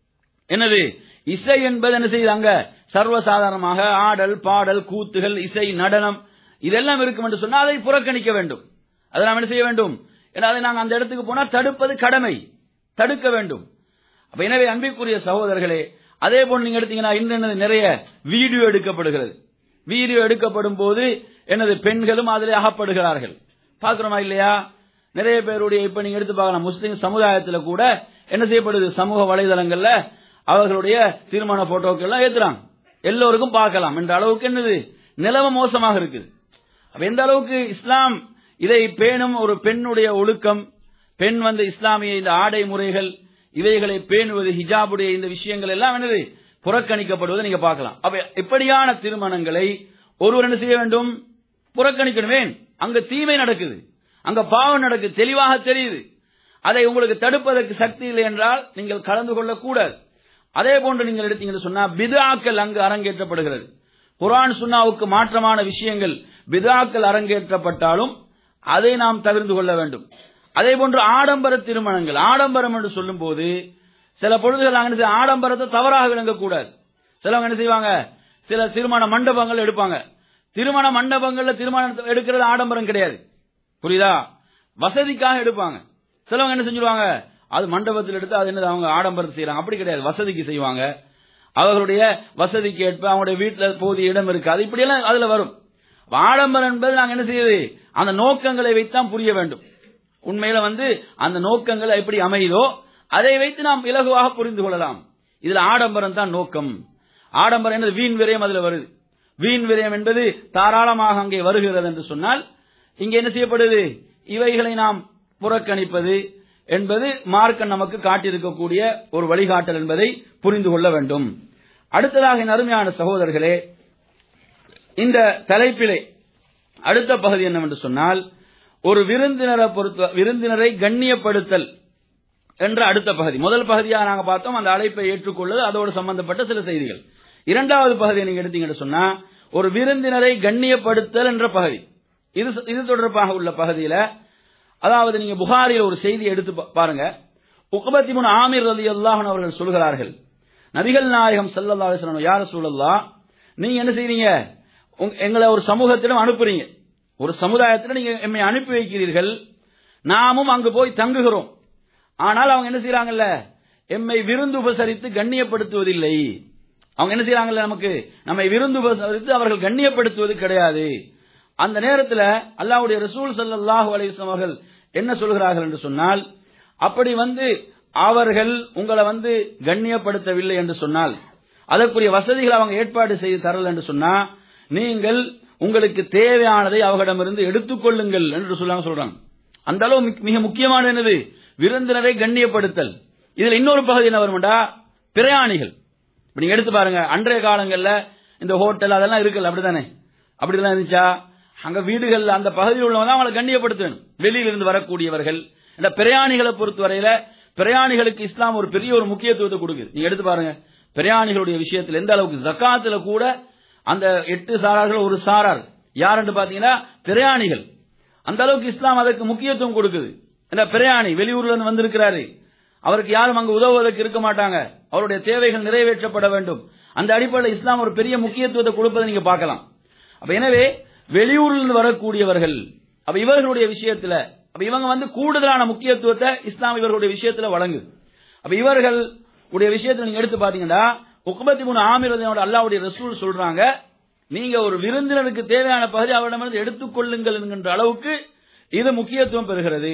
என்னது இசை என்பது என்ன செய்யுது அங்க சர்வசாதாரணமாக ஆடல் பாடல் கூத்துகள் இசை நடனம் இதெல்லாம் இருக்கும் என்று சொன்னால் அதை புறக்கணிக்க வேண்டும் அதை நாம் என்ன செய்ய வேண்டும் ஏன்னா அதை நாங்கள் அந்த இடத்துக்கு போனா தடுப்பது கடமை தடுக்க வேண்டும் அப்ப எனவே அன்பிற்குரிய சகோதரர்களே அதே போன்று நீங்க எடுத்தீங்கன்னா இன்னும் நிறைய வீடியோ எடுக்கப்படுகிறது வீடியோ எடுக்கப்படும் போது எனது பெண்களும் அதிலே அகப்படுகிறார்கள் பாக்குறோமா இல்லையா நிறைய பேருடைய இப்ப நீங்க எடுத்து பார்க்கலாம் முஸ்லிம் சமுதாயத்தில் கூட என்ன செய்யப்படுது சமூக வலைதளங்கள்ல அவர்களுடைய திருமண போட்டோக்கள் எல்லாம் ஏத்துறாங்க எல்லோருக்கும் பார்க்கலாம் என்ற அளவுக்கு என்னது நிலவ மோசமாக இருக்குது அப்ப எந்த அளவுக்கு இஸ்லாம் இதை பேணும் ஒரு பெண்ணுடைய ஒழுக்கம் பெண் வந்து இஸ்லாமிய இந்த ஆடை முறைகள் இவைகளை பேணுவது ஹிஜாபுடைய இந்த விஷயங்கள் எல்லாம் என்னது புறக்கணிக்கப்படுவதை நீங்க பார்க்கலாம் அப்ப இப்படியான திருமணங்களை ஒருவர் என்ன செய்ய வேண்டும் புறக்கணிக்கணுமே அங்க தீமை நடக்குது அங்க பாவம் நடக்குது தெளிவாக தெரியுது அதை உங்களுக்கு தடுப்பதற்கு சக்தி இல்லை என்றால் நீங்கள் கலந்து கொள்ளக்கூடாது அதே போன்று நீங்கள் எடுத்தீங்கன்னு சொன்னா பிதாக்கள் அங்கு அரங்கேற்றப்படுகிறது குரான் சுன்னாவுக்கு மாற்றமான விஷயங்கள் பிதாக்கள் அரங்கேற்றப்பட்டாலும் அதை நாம் தவிர்த்து கொள்ள வேண்டும் அதே போன்று ஆடம்பர திருமணங்கள் ஆடம்பரம் என்று சொல்லும் போது சில பொழுதுகள் நாங்கள் ஆடம்பரத்தை தவறாக விளங்கக்கூடாது சிலவங்க என்ன செய்வாங்க சில திருமண மண்டபங்கள் எடுப்பாங்க திருமண மண்டபங்கள்ல திருமணம் எடுக்கிறது ஆடம்பரம் கிடையாது புரியுதா வசதிக்காக எடுப்பாங்க சிலவங்க என்ன செஞ்சுருவாங்க அது மண்டபத்தில் எடுத்து அது என்னது அவங்க ஆடம்பரத்தை செய்யறாங்க அப்படி கிடையாது வசதிக்கு செய்வாங்க அவர்களுடைய வசதிக்கு ஏற்ப அவங்களுடைய வீட்டில் போதிய இடம் இருக்காது இப்படியெல்லாம் அதுல வரும் ஆடம்பரம் என்பது நாங்க என்ன செய்யுது அந்த நோக்கங்களை வைத்தான் புரிய வேண்டும் உண்மையில வந்து அந்த நோக்கங்கள் எப்படி அமையுதோ அதை வைத்து நாம் இலகுவாக புரிந்து கொள்ளலாம் இதுல ஆடம்பரம் தான் நோக்கம் ஆடம்பரம் என்பது வீண் விரயம் அதுல வருது வீண் விரயம் என்பது தாராளமாக அங்கே வருகிறது என்று சொன்னால் இங்கே என்ன செய்யப்படுது இவைகளை நாம் புறக்கணிப்பது என்பது மார்க்கம் நமக்கு காட்டியிருக்கக்கூடிய ஒரு வழிகாட்டல் என்பதை புரிந்து கொள்ள வேண்டும் அடுத்ததாக என் அருமையான சகோதரர்களே இந்த தலைப்பிலே அடுத்த பகுதி என்னவென்று சொன்னால் ஒரு விருந்தினரை பொறுத்த விருந்தினரை கண்ணியப்படுத்தல் என்ற அடுத்த பகுதி முதல் பகுதியாக நாங்க பார்த்தோம் அந்த அழைப்பை ஏற்றுக்கொள்வது அதோடு சம்பந்தப்பட்ட சில செய்திகள் இரண்டாவது பகுதியை நீங்க எடுத்தீங்கன்னு சொன்னா ஒரு விருந்தினரை கண்ணியப்படுத்தல் என்ற பகுதி இது இது தொடர்பாக உள்ள பகுதியில அதாவது நீங்க புகாரில் ஒரு செய்தி எடுத்து பாருங்க உகபத்தி முன் ஆமீர் அலி அல்லாஹன் அவர்கள் சொல்கிறார்கள் நபிகள் நாயகம் சல்லல்லா அலிஸ்லாம் யார சூழல்லா நீங்க என்ன செய்றீங்க எங்களை ஒரு சமூகத்திடம் அனுப்புறீங்க ஒரு சமுதாயத்தில் நீங்க எம்மை அனுப்பி வைக்கிறீர்கள் நாமும் அங்கு போய் தங்குகிறோம் ஆனால் அவங்க என்ன செய்யறாங்கல்ல எம்மை விருந்து உபசரித்து கண்ணியப்படுத்துவதில்லை அவங்க என்ன செய்யறாங்கல்ல நமக்கு நம்மை விருந்து உபசரித்து அவர்கள் கண்ணியப்படுத்துவது கிடையாது அந்த நேரத்தில் அல்லாஹ்வுடைய ரசூல் ஸல்லல்லாஹு அலைஹி வஸல்லம் அவர்கள் என்ன சொல்கிறார்கள் என்று சொன்னால் அப்படி வந்து அவர்கள் உங்களை வந்து கண்ணியப்படுத்தவில்லை என்று சொன்னால் அதற்குரிய வசதிகளை அவங்க ஏற்பாடு செய்து தரல என்று சொன்னா நீங்கள் உங்களுக்கு தேவையானதை அவர்களிடமிருந்து எடுத்துக்கொள்ளுங்கள் என்று சொல்லாங்க சொல்றாங்க அந்த அளவு மிக- மிக முக்கியமான என்னது விருந்தினரை கண்ணியப்படுத்தல் இதுல இன்னொரு பகுதி என்ன வரும்டா பிரயாணிகள் இப்ப நீங்க எடுத்து பாருங்க அன்றைய காலங்கள்ல இந்த ஹோட்டல் அதெல்லாம் இருக்குல்ல அப்படிதானே அப்படிதான் இருந்துச்சா அங்க வீடுகள்ல அந்த பகுதியில் உள்ளவங்க அவங்களை கண்ணியப்படுத்தணும் வெளியில இருந்து வரக்கூடியவர்கள் இந்த பிரயாணிகளை பொறுத்தவரையில பிரயாணிகளுக்கு இஸ்லாம் ஒரு பெரிய ஒரு முக்கியத்துவத்தை கொடுக்குது நீங்க எடுத்து பாருங்க பிரயாணிகளுடைய விஷயத்தில் எந்த அளவுக்கு ஜக்காத்துல கூட அந்த எட்டு சாரார்கள் ஒரு சாரார் யாருன்னு பாத்தீங்கன்னா பிரயாணிகள் அந்த அளவுக்கு இஸ்லாம் அதற்கு முக்கியத்துவம் கொடுக்குது இந்த பிரயாணி வெளியூர்ல இருந்து வந்திருக்கிறாரு அவருக்கு யாரும் அங்கு உதவுவதற்கு இருக்க மாட்டாங்க அவருடைய தேவைகள் நிறைவேற்றப்பட வேண்டும் அந்த அடிப்படையில் இஸ்லாம் ஒரு பெரிய முக்கியத்துவத்தை கொடுப்பதை நீங்க பார்க்கலாம் அப்ப எனவே வெளியூரிலிருந்து வரக்கூடியவர்கள் அப்ப இவர்களுடைய விஷயத்துல அப்ப இவங்க வந்து கூடுதலான முக்கியத்துவத்தை இஸ்லாம் இவர்களுடைய விஷயத்துல வழங்குது அப்ப இவர்கள் உடைய விஷயத்துல நீங்க எடுத்து பாத்தீங்கன்னா உக்பத்தி மூணு ஆமிர் அல்லாவுடைய ரசூல் சொல்றாங்க நீங்க ஒரு விருந்தினருக்கு தேவையான பகுதி அவரிடமிருந்து எடுத்துக்கொள்ளுங்கள் என்கின்ற அளவுக்கு இது முக்கியத்துவம் பெறுகிறது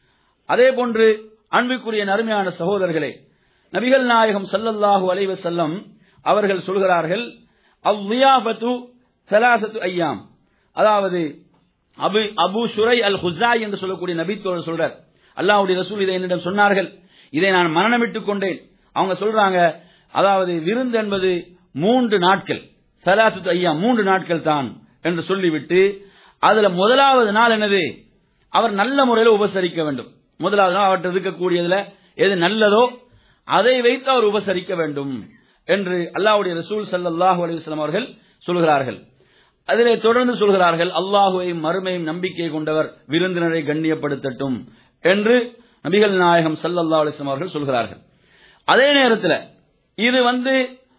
அதே போன்று அன்புக்குரிய நறுமையான சகோதரர்களே நபிகள் நாயகம் ஸல்லல்லாஹு அலைஹி வஸல்லம் அவர்கள் சொல்கிறார்கள் அவ்வியாபத்து சலாசத்து ஐயாம் அதாவது அபு அபு ஷுரை அல் ஹுசாய் என்று சொல்லக்கூடிய நபித்தோழர் சொல்றார் அல்லாஹ்வுடைய ரசூல் இதை என்னிடம் சொன்னார்கள் இதை நான் மரணமிட்டுக் கொண்டேன் அவங்க சொல்றாங்க அதாவது விருந்து என்பது மூன்று நாட்கள் சலாசத்து ஐயா மூன்று நாட்கள் தான் என்று சொல்லிவிட்டு அதுல முதலாவது நாள் என்னது அவர் நல்ல முறையில் உபசரிக்க வேண்டும் முதலாவது நாள் அவர்கிட்ட இருக்கக்கூடியதுல எது நல்லதோ அதை வைத்து அவர் உபசரிக்க வேண்டும் என்று அல்லாஹ்வுடைய ரசூல் ஸல்லல்லாஹு அலைஹி வஸல்லம் அவர்கள் சொல்கிறார்கள் அதிலே தொடர்ந்து சொல்கிறார்கள் அல்லாஹுவையும் மறுமையும் நம்பிக்கை கொண்டவர் விருந்தினரை கண்ணியப்படுத்தட்டும் என்று நபிகள் நாயகம் ஸல்லல்லாஹு அலைஹி வஸல்லம் அவர்கள் சொல்கிறார்கள் அதே நேரத்தில் இது வந்து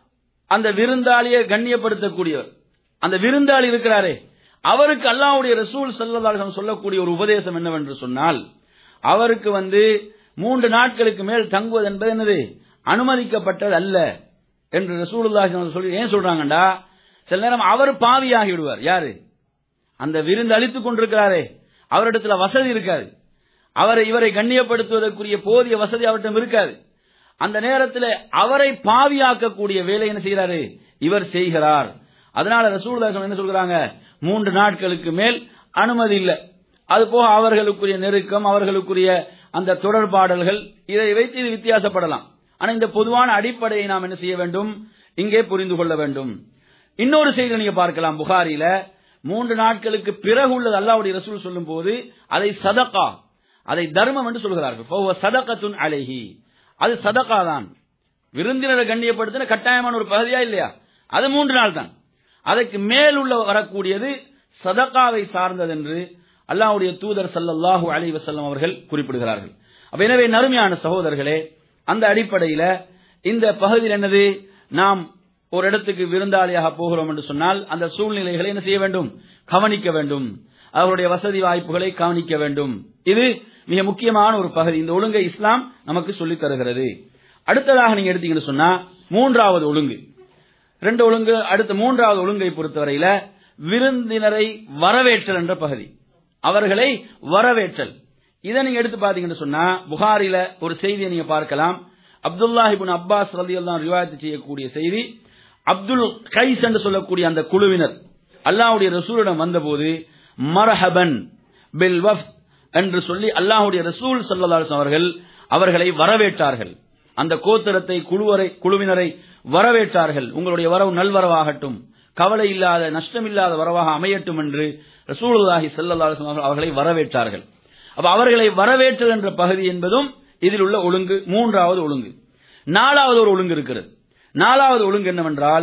அந்த விருந்தாளியை கண்ணியப்படுத்தக்கூடியவர் அந்த விருந்தாளி இருக்கிறாரே அவருக்கு அல்லாஹ்வுடைய ரசூல் ஸல்லல்லாஹு அலைஹி வஸல்லம் சொல்லக்கூடிய ஒரு உபதேசம் என்னவென்று சொன்னால் அவருக்கு வந்து மூன்று நாட்களுக்கு மேல் தங்குவது என்பது என்னது அனுமதிக்கப்பட்டது அல்ல என்று ரசூலுல்லாஹி ஸல்லல்லாஹு அலைஹி வஸல்லம் சொல்லி ஏன் சொல்றாங்கடா சில நேரம் அவர் பாவியாகி விடுவார் யாரு அந்த விருந்து அளித்துக் கொண்டிருக்கிறாரே அவரிடத்துல வசதி இருக்காது அவரை இவரை கண்ணியப்படுத்துவதற்குரிய போதிய வசதி அவரிடம் இருக்காது அந்த நேரத்தில் அவரை பாவியாக்கக்கூடிய வேலை என்ன செய்கிறாரு இவர் செய்கிறார் அதனால ரசூலுல்லாஹி என்ன சொல்றாங்க மூன்று நாட்களுக்கு மேல் அனுமதி இல்லை அது போக அவர்களுக்குரிய நெருக்கம் அவர்களுக்குரிய அந்த தொடர்பாடல்கள் இதை வைத்து இது வித்தியாசப்படலாம் ஆனா இந்த பொதுவான அடிப்படையை நாம் என்ன செய்ய வேண்டும் இங்கே புரிந்து கொள்ள வேண்டும் இன்னொரு செய்தி நீங்க பார்க்கலாம் புகாரில மூன்று நாட்களுக்கு பிறகு உள்ளது அல்லாவுடைய ரசூல் சொல்லும் போது அதை சதகா அதை தர்மம் என்று சொல்கிறார்கள் சதகத்துன் அலைஹி அது சதகா தான் விருந்தினரை கண்ணியப்படுத்தின கட்டாயமான ஒரு பகுதியா இல்லையா அது மூன்று நாள் தான் அதற்கு மேல் உள்ள வரக்கூடியது சதகாவை சார்ந்தது என்று அல்லாஹ்வுடைய தூதர் ஸல்லல்லாஹு அலைஹி வஸல்லம் அவர்கள் குறிப்பிடுகிறார்கள் அப்ப எனவே நறுமையான சகோதரர்களே அந்த அடிப்படையில இந்த பகுதியில் என்னது நாம் ஒரு இடத்துக்கு விருந்தாளியாக போகிறோம் என்று சொன்னால் அந்த சூழ்நிலைகளை என்ன செய்ய வேண்டும் கவனிக்க வேண்டும் அவருடைய வசதி வாய்ப்புகளை கவனிக்க வேண்டும் இது மிக முக்கியமான ஒரு பகுதி இந்த ஒழுங்கை இஸ்லாம் நமக்கு சொல்லித் தருகிறது அடுத்ததாக நீங்க எடுத்தீங்கன்னு சொன்னா மூன்றாவது ஒழுங்கு ரெண்டு ஒழுங்கு அடுத்த மூன்றாவது ஒழுங்கை பொறுத்தவரையில விருந்தினரை வரவேற்றல் என்ற பகுதி அவர்களை வரவேற்றல் இதை நீங்க எடுத்து பாத்தீங்கன்னு சொன்னா புகாரில ஒரு செய்தியை நீங்க பார்க்கலாம் அப்துல்லாஹிபின் அப்பாஸ் ரதி எல்லாம் ரிவாயத்து செய்யக்கூடிய செய்தி அப்துல் கைஸ் என்று சொல்லக்கூடிய அந்த குழுவினர் அல்லாஹ்வுடைய ரசூலிடம் வந்தபோது மரஹபன் பில் வஃப் என்று சொல்லி அல்லாஹ்வுடைய ரசூல் ஸல்லல்லாஹு அவர்கள் அவர்களை வரவேற்றார்கள் அந்த கோத்திரத்தை குழுவரை குழுவினரை வரவேற்றார்கள் உங்களுடைய வரவு நல்வரவாகட்டும் கவலை இல்லாத நஷ்டமில்லாத வரவாக அமையட்டும் என்று ரசூலுல்லாஹி ஸல்லல்லாஹு அலைஹி வஸல்லம் அவர்களை வரவேற்றார்கள் அப்ப அவர்களை வரவேற்றல் என்ற பகுதி என்பதும் இதில் உள்ள ஒழுங்கு மூன்றாவது ஒழுங்கு நாலாவது ஒரு ஒழுங்கு இருக்கிறது நாலாவது ஒழுங்கு என்னவென்றால்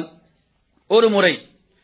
ஒரு முறை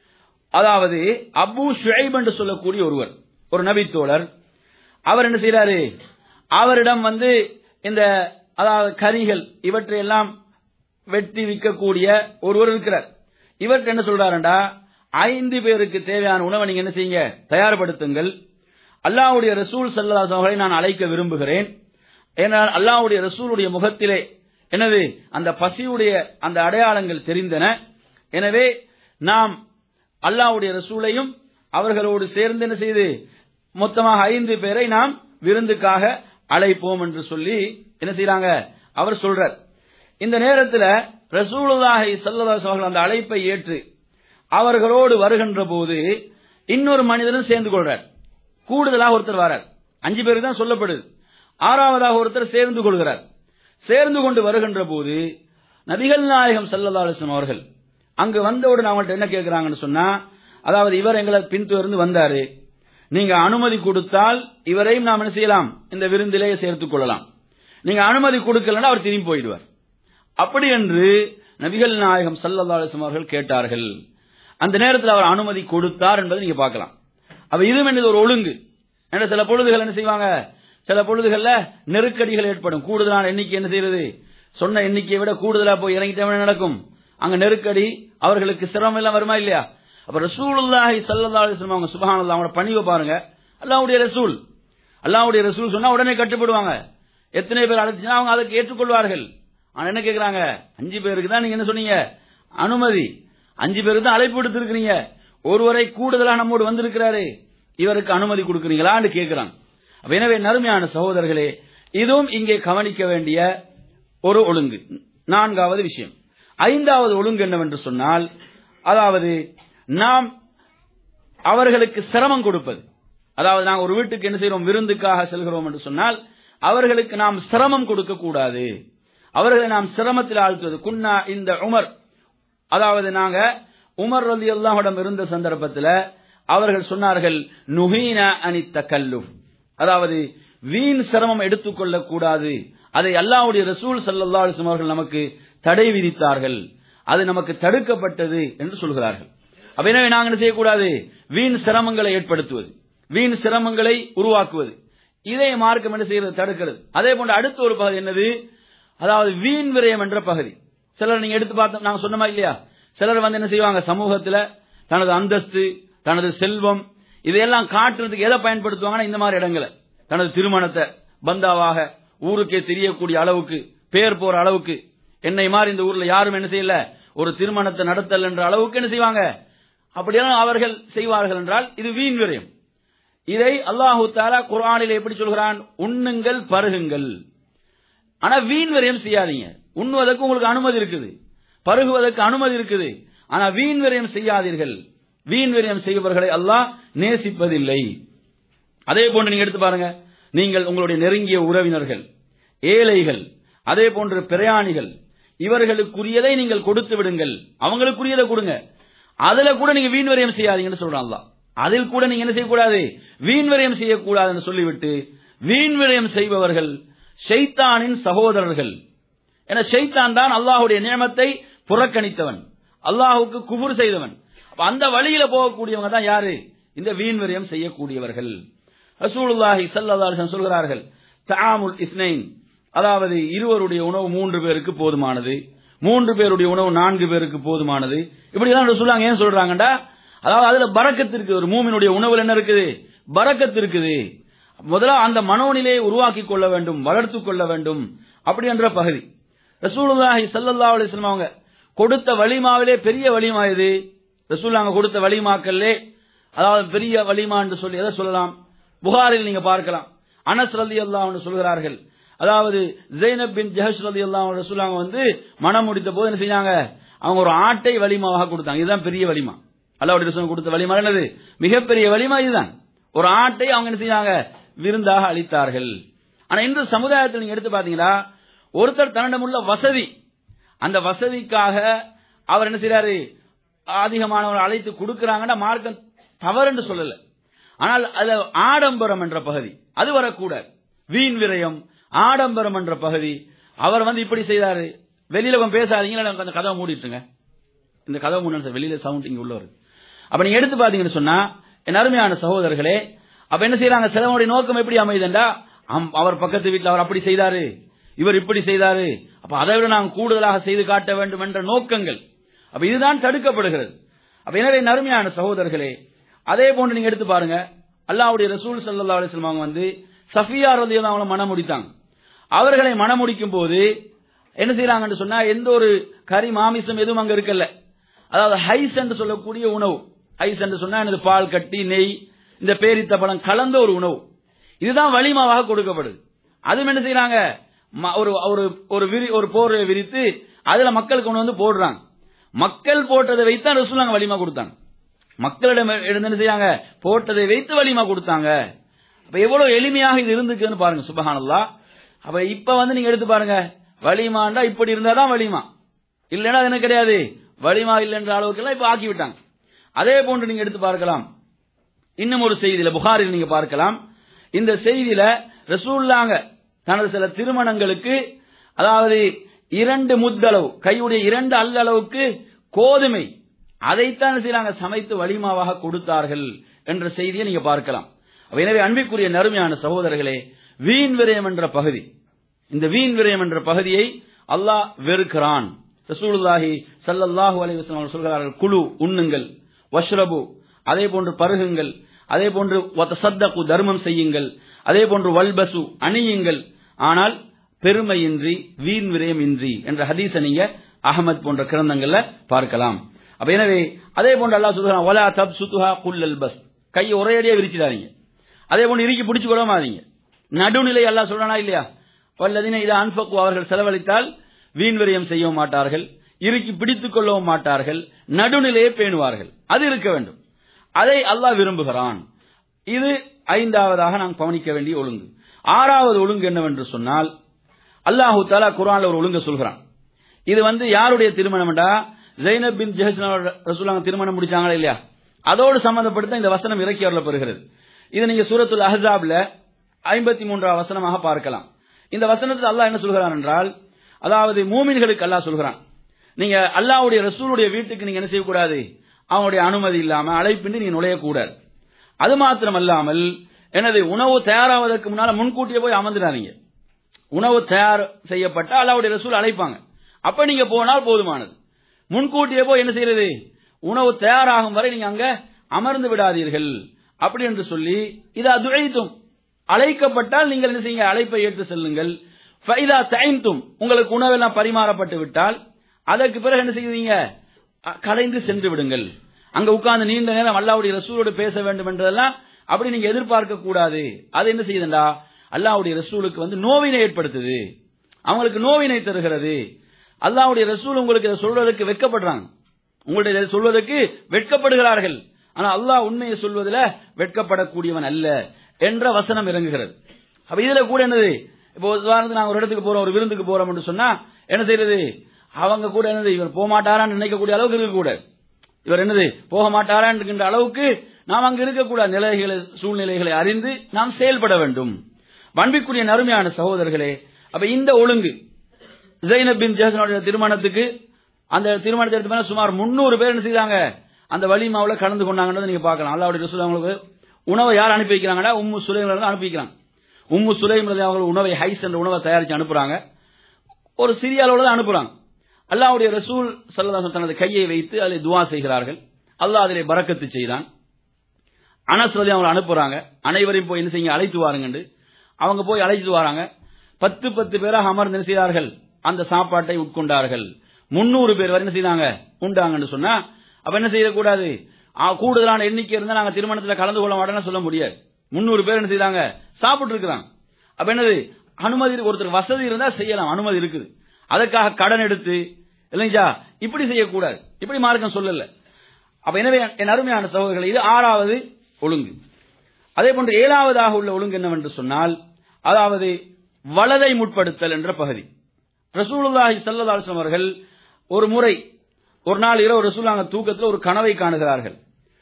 அதாவது அபு ஷுஐப் என்று சொல்லக்கூடிய ஒருவர் ஒரு நபித்தோழர் அவர் என்ன செய்யறாரு அவரிடம் வந்து இந்த அதாவது கரிகள் இவற்றையெல்லாம் வெட்டி விற்கக்கூடிய ஒருவர் இருக்கிறார் இவர்கிட்ட என்ன சொல்றாருண்டா ஐந்து பேருக்கு தேவையான உணவை நீங்க என்ன செய்யுங்க தயார்படுத்துங்கள் அல்லாஹ்வுடைய ரசூல் ஸல்லல்லாஹு அவர்களை நான் அழைக்க விரும்புகிறேன் ஏனால் அல்லாஹ்வுடைய ரசூலுடைய முகத்திலே எனது அந்த பசியுடைய அந்த அடையாளங்கள் தெரிந்தன எனவே நாம் அல்லாஹ்வுடைய ரசூலையும் அவர்களோடு சேர்ந்து என்ன செய்து மொத்தமாக ஐந்து பேரை நாம் விருந்துக்காக அழைப்போம் என்று சொல்லி என்ன செய்யறாங்க அவர் சொல்றார் இந்த நேரத்தில் ரசூலுல்லாஹி ஸல்லல்லாஹு அவர்கள் அந்த அழைப்பை ஏற்று அவர்களோடு வருகின்ற போது இன்னொரு மனிதனும் சேர்ந்து கொள்றார் கூடுதலாக ஒருத்தர் வரார் அஞ்சு பேருக்கு தான் சொல்லப்படுது ஆறாவதாக ஒருத்தர் சேர்ந்து கொள்கிறார் சேர்ந்து கொண்டு வருகின்ற போது நபிகள் நாயகம் ஸல்லல்லாஹு அலைஹி வஸல்லம் அவர்கள் அங்கு வந்தவுடன் அவங்கள்ட்ட என்ன கேட்கிறாங்கன்னு சொன்னா அதாவது இவர் எங்களை பின்தொடர்ந்து வந்தாரு நீங்க அனுமதி கொடுத்தால் இவரையும் நாம் என்ன செய்யலாம் இந்த விருந்திலேயே சேர்த்துக் கொள்ளலாம் நீங்க அனுமதி கொடுக்கலன்னா அவர் திரும்பி போயிடுவார் அப்படி என்று நபிகள் நாயகம் ஸல்லல்லாஹு அலைஹி வஸல்லம் அவர்கள் கேட்டார்கள் அந்த நேரத்தில் அவர் அனுமதி கொடுத்தார் என்பதை நீங்க பார்க்கலாம் அப்ப இதுவும் என்னது ஒரு ஒழுங்கு ஏன்னா சில பொழுதுகள் என்ன செய்வாங்க சில பொழுதுகள்ல நெருக்கடிகள் ஏற்படும் கூடுதலான எண்ணிக்கை என்ன செய்யறது சொன்ன எண்ணிக்கையை விட கூடுதலா போய் இறங்கிட்டா என்ன நடக்கும் அங்க நெருக்கடி அவர்களுக்கு சிரமம் எல்லாம் வருமா இல்லையா அப்ப ரசூலுல்லாஹி ஸல்லல்லாஹு அலைஹி வஸல்லம் அவங்க சுப்ஹானல்லாஹ் அவங்களோட பணிவை பாருங்க அல்லாஹ்வுடைய ரசூல் அல்லாஹ்வுடைய ரசூல் சொன்னா உடனே கட்டுப்படுவாங்க எத்தனை பேர் அழைச்சுனா அவங்க அதற்கு ஏற்றுக்கொள்வார்கள் ஆனா என்ன கேக்குறாங்க அஞ்சு பேருக்கு தான் நீங்க என்ன சொன்னீங்க அனுமதி அஞ்சு பேருக்கு தான் அழைப்பு விடுத்திருக்கிறீங்க ஒருவரை கூடுதலா நம்மோடு வந்திருக்கிறாரு இவருக்கு அனுமதி கொடுக்கிறீங்களான்னு கேட்கிறாங்க அப்ப எனவே நறுமையான சகோதரர்களே இதுவும் இங்கே கவனிக்க வேண்டிய ஒரு ஒழுங்கு நான்காவது விஷயம் ஐந்தாவது ஒழுங்கு என்னவென்று சொன்னால் அதாவது நாம் அவர்களுக்கு சிரமம் கொடுப்பது அதாவது நாங்கள் ஒரு வீட்டுக்கு என்ன செய்கிறோம் விருந்துக்காக செல்கிறோம் என்று சொன்னால் அவர்களுக்கு நாம் சிரமம் கொடுக்க கூடாது அவர்களை நாம் சிரமத்தில் ஆழ்த்துவது குன்னா இந்த உமர் அதாவது நாங்க உமர் ரலி அல்லாஹிடம் இருந்த சந்தர்ப்பத்தில் அவர்கள் சொன்னார்கள் நுஹீன அனி தக்கல்லு அதாவது வீண் சிரமம் எடுத்துக்கொள்ளக் கூடாது அதை அல்லாஹ்வுடைய ரசூல் சல்லல்லாஹு அலைஹி வஸல்லம் அவர்கள் நமக்கு தடை விதித்தார்கள் அது நமக்கு தடுக்கப்பட்டது என்று சொல்கிறார்கள் அப்ப எனவே நாங்கள் என்ன செய்யக்கூடாது வீண் சிரமங்களை ஏற்படுத்துவது வீண் சிரமங்களை உருவாக்குவது இதை மார்க்கம் என்ன செய்யறது தடுக்கிறது அதே போன்று அடுத்த ஒரு பகுதி என்னது அதாவது வீண் விரயம் என்ற பகுதி சிலர் நீங்க எடுத்து பார்த்தோம் நாங்க சொன்னமா இல்லையா சிலர் வந்து என்ன செய்வாங்க சமூகத்துல தனது அந்தஸ்து தனது செல்வம் இதையெல்லாம் காட்டுறதுக்கு எதை பயன்படுத்துவாங்கன்னா இந்த மாதிரி இடங்களை தனது திருமணத்தை பந்தாவாக ஊருக்கே தெரியக்கூடிய அளவுக்கு பேர் போற அளவுக்கு என்னை மாதிரி இந்த ஊர்ல யாரும் என்ன செய்யல ஒரு திருமணத்தை நடத்தல் என்ற அளவுக்கு என்ன செய்வாங்க அப்படியெல்லாம் அவர்கள் செய்வார்கள் என்றால் இது வீண் விரயம் இதை அல்லாஹு தாலா குர்ஆனில் எப்படி சொல்கிறான் உண்ணுங்கள் பருகுங்கள் ஆனா வீண் விரயம் செய்யாதீங்க உண்ணுவதற்கு உங்களுக்கு அனுமதி இருக்குது பருகுவதற்கு அனுமதி இருக்குது ஆனா வீண் விரயம் செய்யாதீர்கள் வீண் விரயம் செய்பவர்களை அல்லாஹ் நேசிப்பதில்லை அதே போன்று நீங்க எடுத்து பாருங்க நீங்கள் உங்களுடைய நெருங்கிய உறவினர்கள் ஏழைகள் அதே போன்று பிரயாணிகள் இவர்களுக்குரியதை நீங்கள் கொடுத்து விடுங்கள் அவங்களுக்குரியதை கொடுங்க அதுல கூட நீங்க வீண் விரயம் செய்யாதீங்கன்னு சொல்றான் அல்லாஹ் அதில் கூட நீங்க என்ன செய்யக்கூடாது வீண் விரயம் செய்யக்கூடாதுன்னு சொல்லிவிட்டு வீண் விரயம் செய்பவர்கள் ஷைத்தானின் சகோதரர்கள் என ஷைத்தான் தான் அல்லாஹுடைய நியமத்தை புறக்கணித்தவன் அல்லாஹுக்கு குபுர் செய்தவன் அப்ப அந்த வழியில போகக்கூடியவங்க தான் யாரு இந்த வீண் விரயம் செய்யக்கூடியவர்கள் ரசூலுல்லாஹி ஸல்லல்லாஹு அலைஹி வஸல்லம் சொல்கிறார்கள் தஆமுல் இஸ்னைன் அதாவது இருவருடைய உணவு மூன்று பேருக்கு போதுமானது மூன்று பேருடைய உணவு நான்கு பேருக்கு போதுமானது இப்படி எல்லாம் ரசூலுல்லாஹ் ஏன் சொல்றாங்கடா அதாவது அதுல பரக்கத்து இருக்குது ஒரு மூமினுடைய உணவுல என்ன இருக்குது பரக்கத்து இருக்குது முதல்ல அந்த மனோநிலையை உருவாக்கி கொள்ள வேண்டும் வளர்த்து கொள்ள வேண்டும் அப்படி என்ற பகுதி ரசூலுல்லாஹி ஸல்லல்லாஹு அலைஹி வஸல்லம் அவங்க கொடுத்த வலிமாவிலே பெரிய வலிமா இது ரசூலுல்லாஹ் கொடுத்த வலிமாக்கல்லே அதாவது பெரிய வலிமா என்று சொல்லி எதை சொல்லலாம் புகாரில் நீங்க பார்க்கலாம் அனஸ் ரலியல்லாஹு அன்ஹு சொல்கிறார்கள் அதாவது ஜெய்னப் பின் ஜஹஷ் ரலியல்லாஹு அன்ஹு ரசூலுல்லாஹ் வந்து மனம் முடித்த போது என்ன செஞ்சாங்க அவங்க ஒரு ஆட்டை வலிமாவாக கொடுத்தாங்க இதுதான் பெரிய வலிமா அல்லாவுடைய ரசூல் கொடுத்த வலிமா என்னது மிகப்பெரிய வலிமா இதுதான் ஒரு ஆட்டை அவங்க என்ன செஞ்சாங்க விருந்தாக அளித்தார்கள் ஆனா இந்த சமுதாயத்தில் நீங்க எடுத்து பாத்தீங்களா ஒருத்தர் தன்னிடம் உள்ள வசதி அந்த வசதிக்காக அவர் என்ன செய்யறாரு அதிகமானவர் அழைத்து கொடுக்கிறாங்கன்னா மார்க்கம் தவறு என்று சொல்லல ஆனால் அது ஆடம்பரம் என்ற பகுதி அது வரக்கூடாது வீண் விரயம் ஆடம்பரம் என்ற பகுதி அவர் வந்து இப்படி செய்தாரு வெளியில கொஞ்சம் பேசாதீங்க அந்த கதவை மூடிட்டுங்க இந்த கதவை மூணு வெளியில சவுண்ட் இங்க உள்ள வருது அப்ப நீங்க எடுத்து பாத்தீங்கன்னு சொன்னா என் அருமையான சகோதரர்களே அப்ப என்ன செய்யறாங்க சிலவனுடைய நோக்கம் எப்படி அமையுதுண்டா அவர் பக்கத்து வீட்டில் அவர் அப்படி செய்தாரு இவர் இப்படி செய்தாரு அப்ப அதை விட நாம் கூடுதலாக செய்து காட்ட வேண்டும் என்ற நோக்கங்கள் அப்ப இதுதான் தடுக்கப்படுகிறது அப்ப எனவே நறுமையான சகோதரர்களே அதே போன்று நீங்க எடுத்து பாருங்க அல்லாவுடைய ரசூல் சல்லா அலிஸ்லாம் அவங்க வந்து சஃபியா ரதி அவங்கள மனம் முடித்தாங்க அவர்களை மனம் முடிக்கும் போது என்ன செய்யறாங்கன்னு சொன்னா எந்த ஒரு கறி மாமிசம் எதுவும் அங்க இருக்கல அதாவது ஹைஸ் என்று சொல்லக்கூடிய உணவு ஐஸ் என்று சொன்னா எனது பால் கட்டி நெய் இந்த பேரித்த பழம் கலந்த ஒரு உணவு இதுதான் வலிமாவாக கொடுக்கப்படுது அதுவும் என்ன செய்யறாங்க ம- ஒரு ஒரு ஒரு விரி ஒரு போர்வை விரித்து அதுல மக்கள் கொண்டு வந்து போடுறாங்க மக்கள் போட்டதை வைத்து தான் ரசூலாங்க வலிமா கொடுத்தாங்க மக்களிடம் இருந்து என்ன செய்யாங்க போட்டதை வைத்து வலிமா கொடுத்தாங்க அப்ப எவ்வளவு எளிமையாக இது இருந்துக்குன்னு பாருங்க சுபஹானல்லா அப்ப இப்ப வந்து நீங்க எடுத்து பாருங்க வலிமாண்டா இப்படி இருந்தாதான் வலிமா இல்லைன்னா அது என்ன கிடையாது வலிமா இல்லைன்ற அளவுக்கு எல்லாம் இப்ப ஆக்கி விட்டாங்க அதே போன்று நீங்க எடுத்து பார்க்கலாம் இன்னும் ஒரு செய்தியில புகாரில் நீங்க பார்க்கலாம் இந்த செய்தியில ரசூல்லாங்க தனது சில திருமணங்களுக்கு அதாவது இரண்டு முத்தளவு கையுடைய இரண்டு அல்லளவுக்கு கோதுமை அதைத்தான் என்ன செய்றாங்க சமைத்து வலிமாவாக கொடுத்தார்கள் என்ற செய்தியை நீங்க பார்க்கலாம் அப்ப எனவே அன்பிற்குரிய நறுமையான சகோதரர்களே வீண் விரயம் என்ற பகுதி இந்த வீண் விரயம் என்ற பகுதியை அல்லாஹ் வெறுக்கிறான் ரசூலுல்லாஹி ஸல்லல்லாஹு அலைஹி வஸல்லம் அவர்கள் சொல்கிறார்கள் குழு உண்ணுங்கள் வஷ்ரபு அதே போன்று பருகுங்கள் அதே போன்று வதசத்தகு தர்மம் செய்யுங்கள் அதே போன்று வல்பசு அணியுங்கள் ஆனால் பெருமையின்றி வீண் விரயம் இன்றி என்ற ஹதீஸை நீங்க அகமத் போன்ற கிரந்தங்கள்ல பார்க்கலாம் அப்ப எனவே அதே போன்று அல்லாஹ் சொல்றான் வலா தப் சுத்துஹா குல்லல் பஸ் கையை ஒரேடியா விரிச்சிடாதீங்க அதே போன்று இறுக்கி பிடிச்சு கூடமாதீங்க நடுநிலை அல்லாஹ் சொல்றானா இல்லையா வல்லதின இதை அன்பக்கு அவர்கள் செலவழித்தால் வீண் விரயம் செய்யவும் மாட்டார்கள் இறுக்கி பிடித்துக் கொள்ளவும் மாட்டார்கள் நடுநிலையை பேணுவார்கள் அது இருக்க வேண்டும் அதை அல்லாஹ் விரும்புகிறான் இது ஐந்தாவதாக நாம் கவனிக்க வேண்டிய ஒழுங்கு ஆறாவது ஒழுங்கு என்னவென்று சொன்னால் அல்லாஹு தாலா குர்ஆன்ல ஒரு ஒழுங்கு சொல்கிறான் இது வந்து யாருடைய திருமணம்டா ஜைனப் பின் ஜெஹஸ்னா ரசூலாங்க திருமணம் முடிச்சாங்களா இல்லையா அதோடு சம்பந்தப்படுத்த இந்த வசனம் இறக்கி வரப்படுகிறது இது நீங்க சூரத்துல் அஹ்ஸாப்ல ஐம்பத்தி மூன்றாம் வசனமாக பார்க்கலாம் இந்த வசனத்தில் அல்லாஹ் என்ன சொல்கிறான் என்றால் அதாவது மூமின்களுக்கு அல்லாஹ் சொல்கிறான் நீங்க அல்லாஹ்வுடைய ரசூலுடைய வீட்டுக்கு நீங்க என்ன செய்யக்கூடாது அவங்களுடைய அனுமதி இல்லாம அழைப்பின்றி நீங்க நுழையக்கூடாது அது மாத்திரமல்லாமல் எனது உணவு தயாராவதற்கு முன்னால முன்கூட்டியே போய் அமர்ந்துடாதீங்க உணவு தயார் செய்யப்பட்ட அல்லாவுடைய ரசூல் அழைப்பாங்க அப்ப நீங்க போனால் போதுமானது முன்கூட்டியே போய் என்ன செய்யறது உணவு தயாராகும் வரை நீங்க அங்க அமர்ந்து விடாதீர்கள் அப்படி என்று சொல்லி இது அதுழைத்தும் அழைக்கப்பட்டால் நீங்கள் என்ன செய்யுங்க அழைப்பை ஏற்று செல்லுங்கள் ஃபைதா தைந்தும் உங்களுக்கு உணவெல்லாம் பரிமாறப்பட்டு விட்டால் அதற்கு பிறகு என்ன செய்வீங்க அ, கலைந்து சென்று விடுங்கள் அங்க உட்கார்ந்து நீண்ட நேரம் அல்லாவுடைய ரசூலோடு பேச வேண்டும் என்றதெல்லாம் அப்படி நீங்க எதிர்பார்க்க கூடாது அது என்ன செய்யுதுண்டா அல்லாவுடைய ரசூலுக்கு வந்து நோவினை ஏற்படுத்துது அவங்களுக்கு நோவினை தருகிறது அல்லாவுடைய ரசூல் உங்களுக்கு இதை சொல்வதற்கு வெட்கப்படுறாங்க உங்களுடைய இதை சொல்வதற்கு வெட்கப்படுகிறார்கள் ஆனா அல்லாஹ் உண்மையை சொல்வதில் வெட்கப்படக்கூடியவன் அல்ல என்ற வசனம் இறங்குகிறது அப்ப இதுல கூட என்னது இப்போ உதாரணத்துக்கு நாங்க ஒரு இடத்துக்கு போறோம் ஒரு விருந்துக்கு போறோம் என்று சொன்னா என்ன செய்யறது அவங்க கூட என்னது இவர் போக மாட்டாரான்னு நினைக்கக்கூடிய அளவுக்கு இருக்கக்கூடாது இவர் என்னது போக மாட்டாரா என்கின்ற அளவுக்கு நாம் அங்கு இருக்கக்கூடாது நிலைகளை சூழ்நிலைகளை அறிந்து நாம் செயல்பட வேண்டும் பண்பிற்குரிய நறுமையான சகோதரர்களே அப்ப இந்த ஒழுங்கு ஜெயினப் பின் ஜெஹசனுடைய திருமணத்துக்கு அந்த திருமணத்தை எடுத்து பார்த்தா சுமார் முன்னூறு பேர் என்ன செய்தாங்க அந்த வலிமாவுல கலந்து கொண்டாங்கன்றதை நீங்க பார்க்கலாம் அல்லாவுடைய ரசூல் அவங்களுக்கு உணவை யார் அனுப்பி வைக்கிறாங்கன்னா உம்மு சுலைம் அனுப்பி வைக்கிறாங்க உம்மு சுலைம் அவங்க உணவை ஹைஸ் என்ற உணவை தயாரிச்சு அனுப்புறாங்க ஒரு சிறிய அளவுல தான் அனுப்புறாங்க அல்லாஹ்வுடைய ரசூல் சல்லல்லாஹு தனது கையை வைத்து அதில் துவா செய்கிறார்கள் அல்லாஹ் அதிலே பரக்கத்து செய்தான் அனஸ் ரலி அவங்களை அனுப்புறாங்க அனைவரையும் போய் என்ன செய்யுங்க அழைத்து வாருங்கண்டு அவங்க போய் அழைத்து வராங்க பத்து பத்து பேராக அமர்ந்து என்ன செய்தார்கள் அந்த சாப்பாட்டை உட்கொண்டார்கள் முன்னூறு பேர் வரை என்ன செய்தாங்க உண்டாங்கன்னு சொன்னா அப்ப என்ன செய்யக்கூடாது ஆ, கூடுதலான எண்ணிக்கை இருந்தா நாங்க திருமணத்துல கலந்து கொள்ள மாட்டோம்னு சொல்ல முடியாது முன்னூறு பேர் என்ன செய்தாங்க சாப்பிட்டு இருக்கிறாங்க அப்ப என்னது அனுமதி ஒருத்தர் வசதி இருந்தா செய்யலாம் அனுமதி இருக்குது அதற்காக கடன் எடுத்து இல்லைங்களா இப்படி செய்யக்கூடாது இப்படி மார்க்கம் சொல்லல அப்ப எனவே என் அருமையான சகோதரர்கள் இது ஆறாவது ஒழுங்கு அதே போன்று ஏழாவதாக உள்ள ஒழுங்கு என்னவென்று சொன்னால் அதாவது வலதை முற்படுத்தல் என்ற பகுதி ரசூலுல்லாஹி ஸல்லல்லாஹு அலைஹி வஸல்லம் அவர்கள் ஒரு முறை ஒரு நாள் இரவு ரசூலாங்க தூக்கத்தில் ஒரு கனவை காணுகிறார்கள்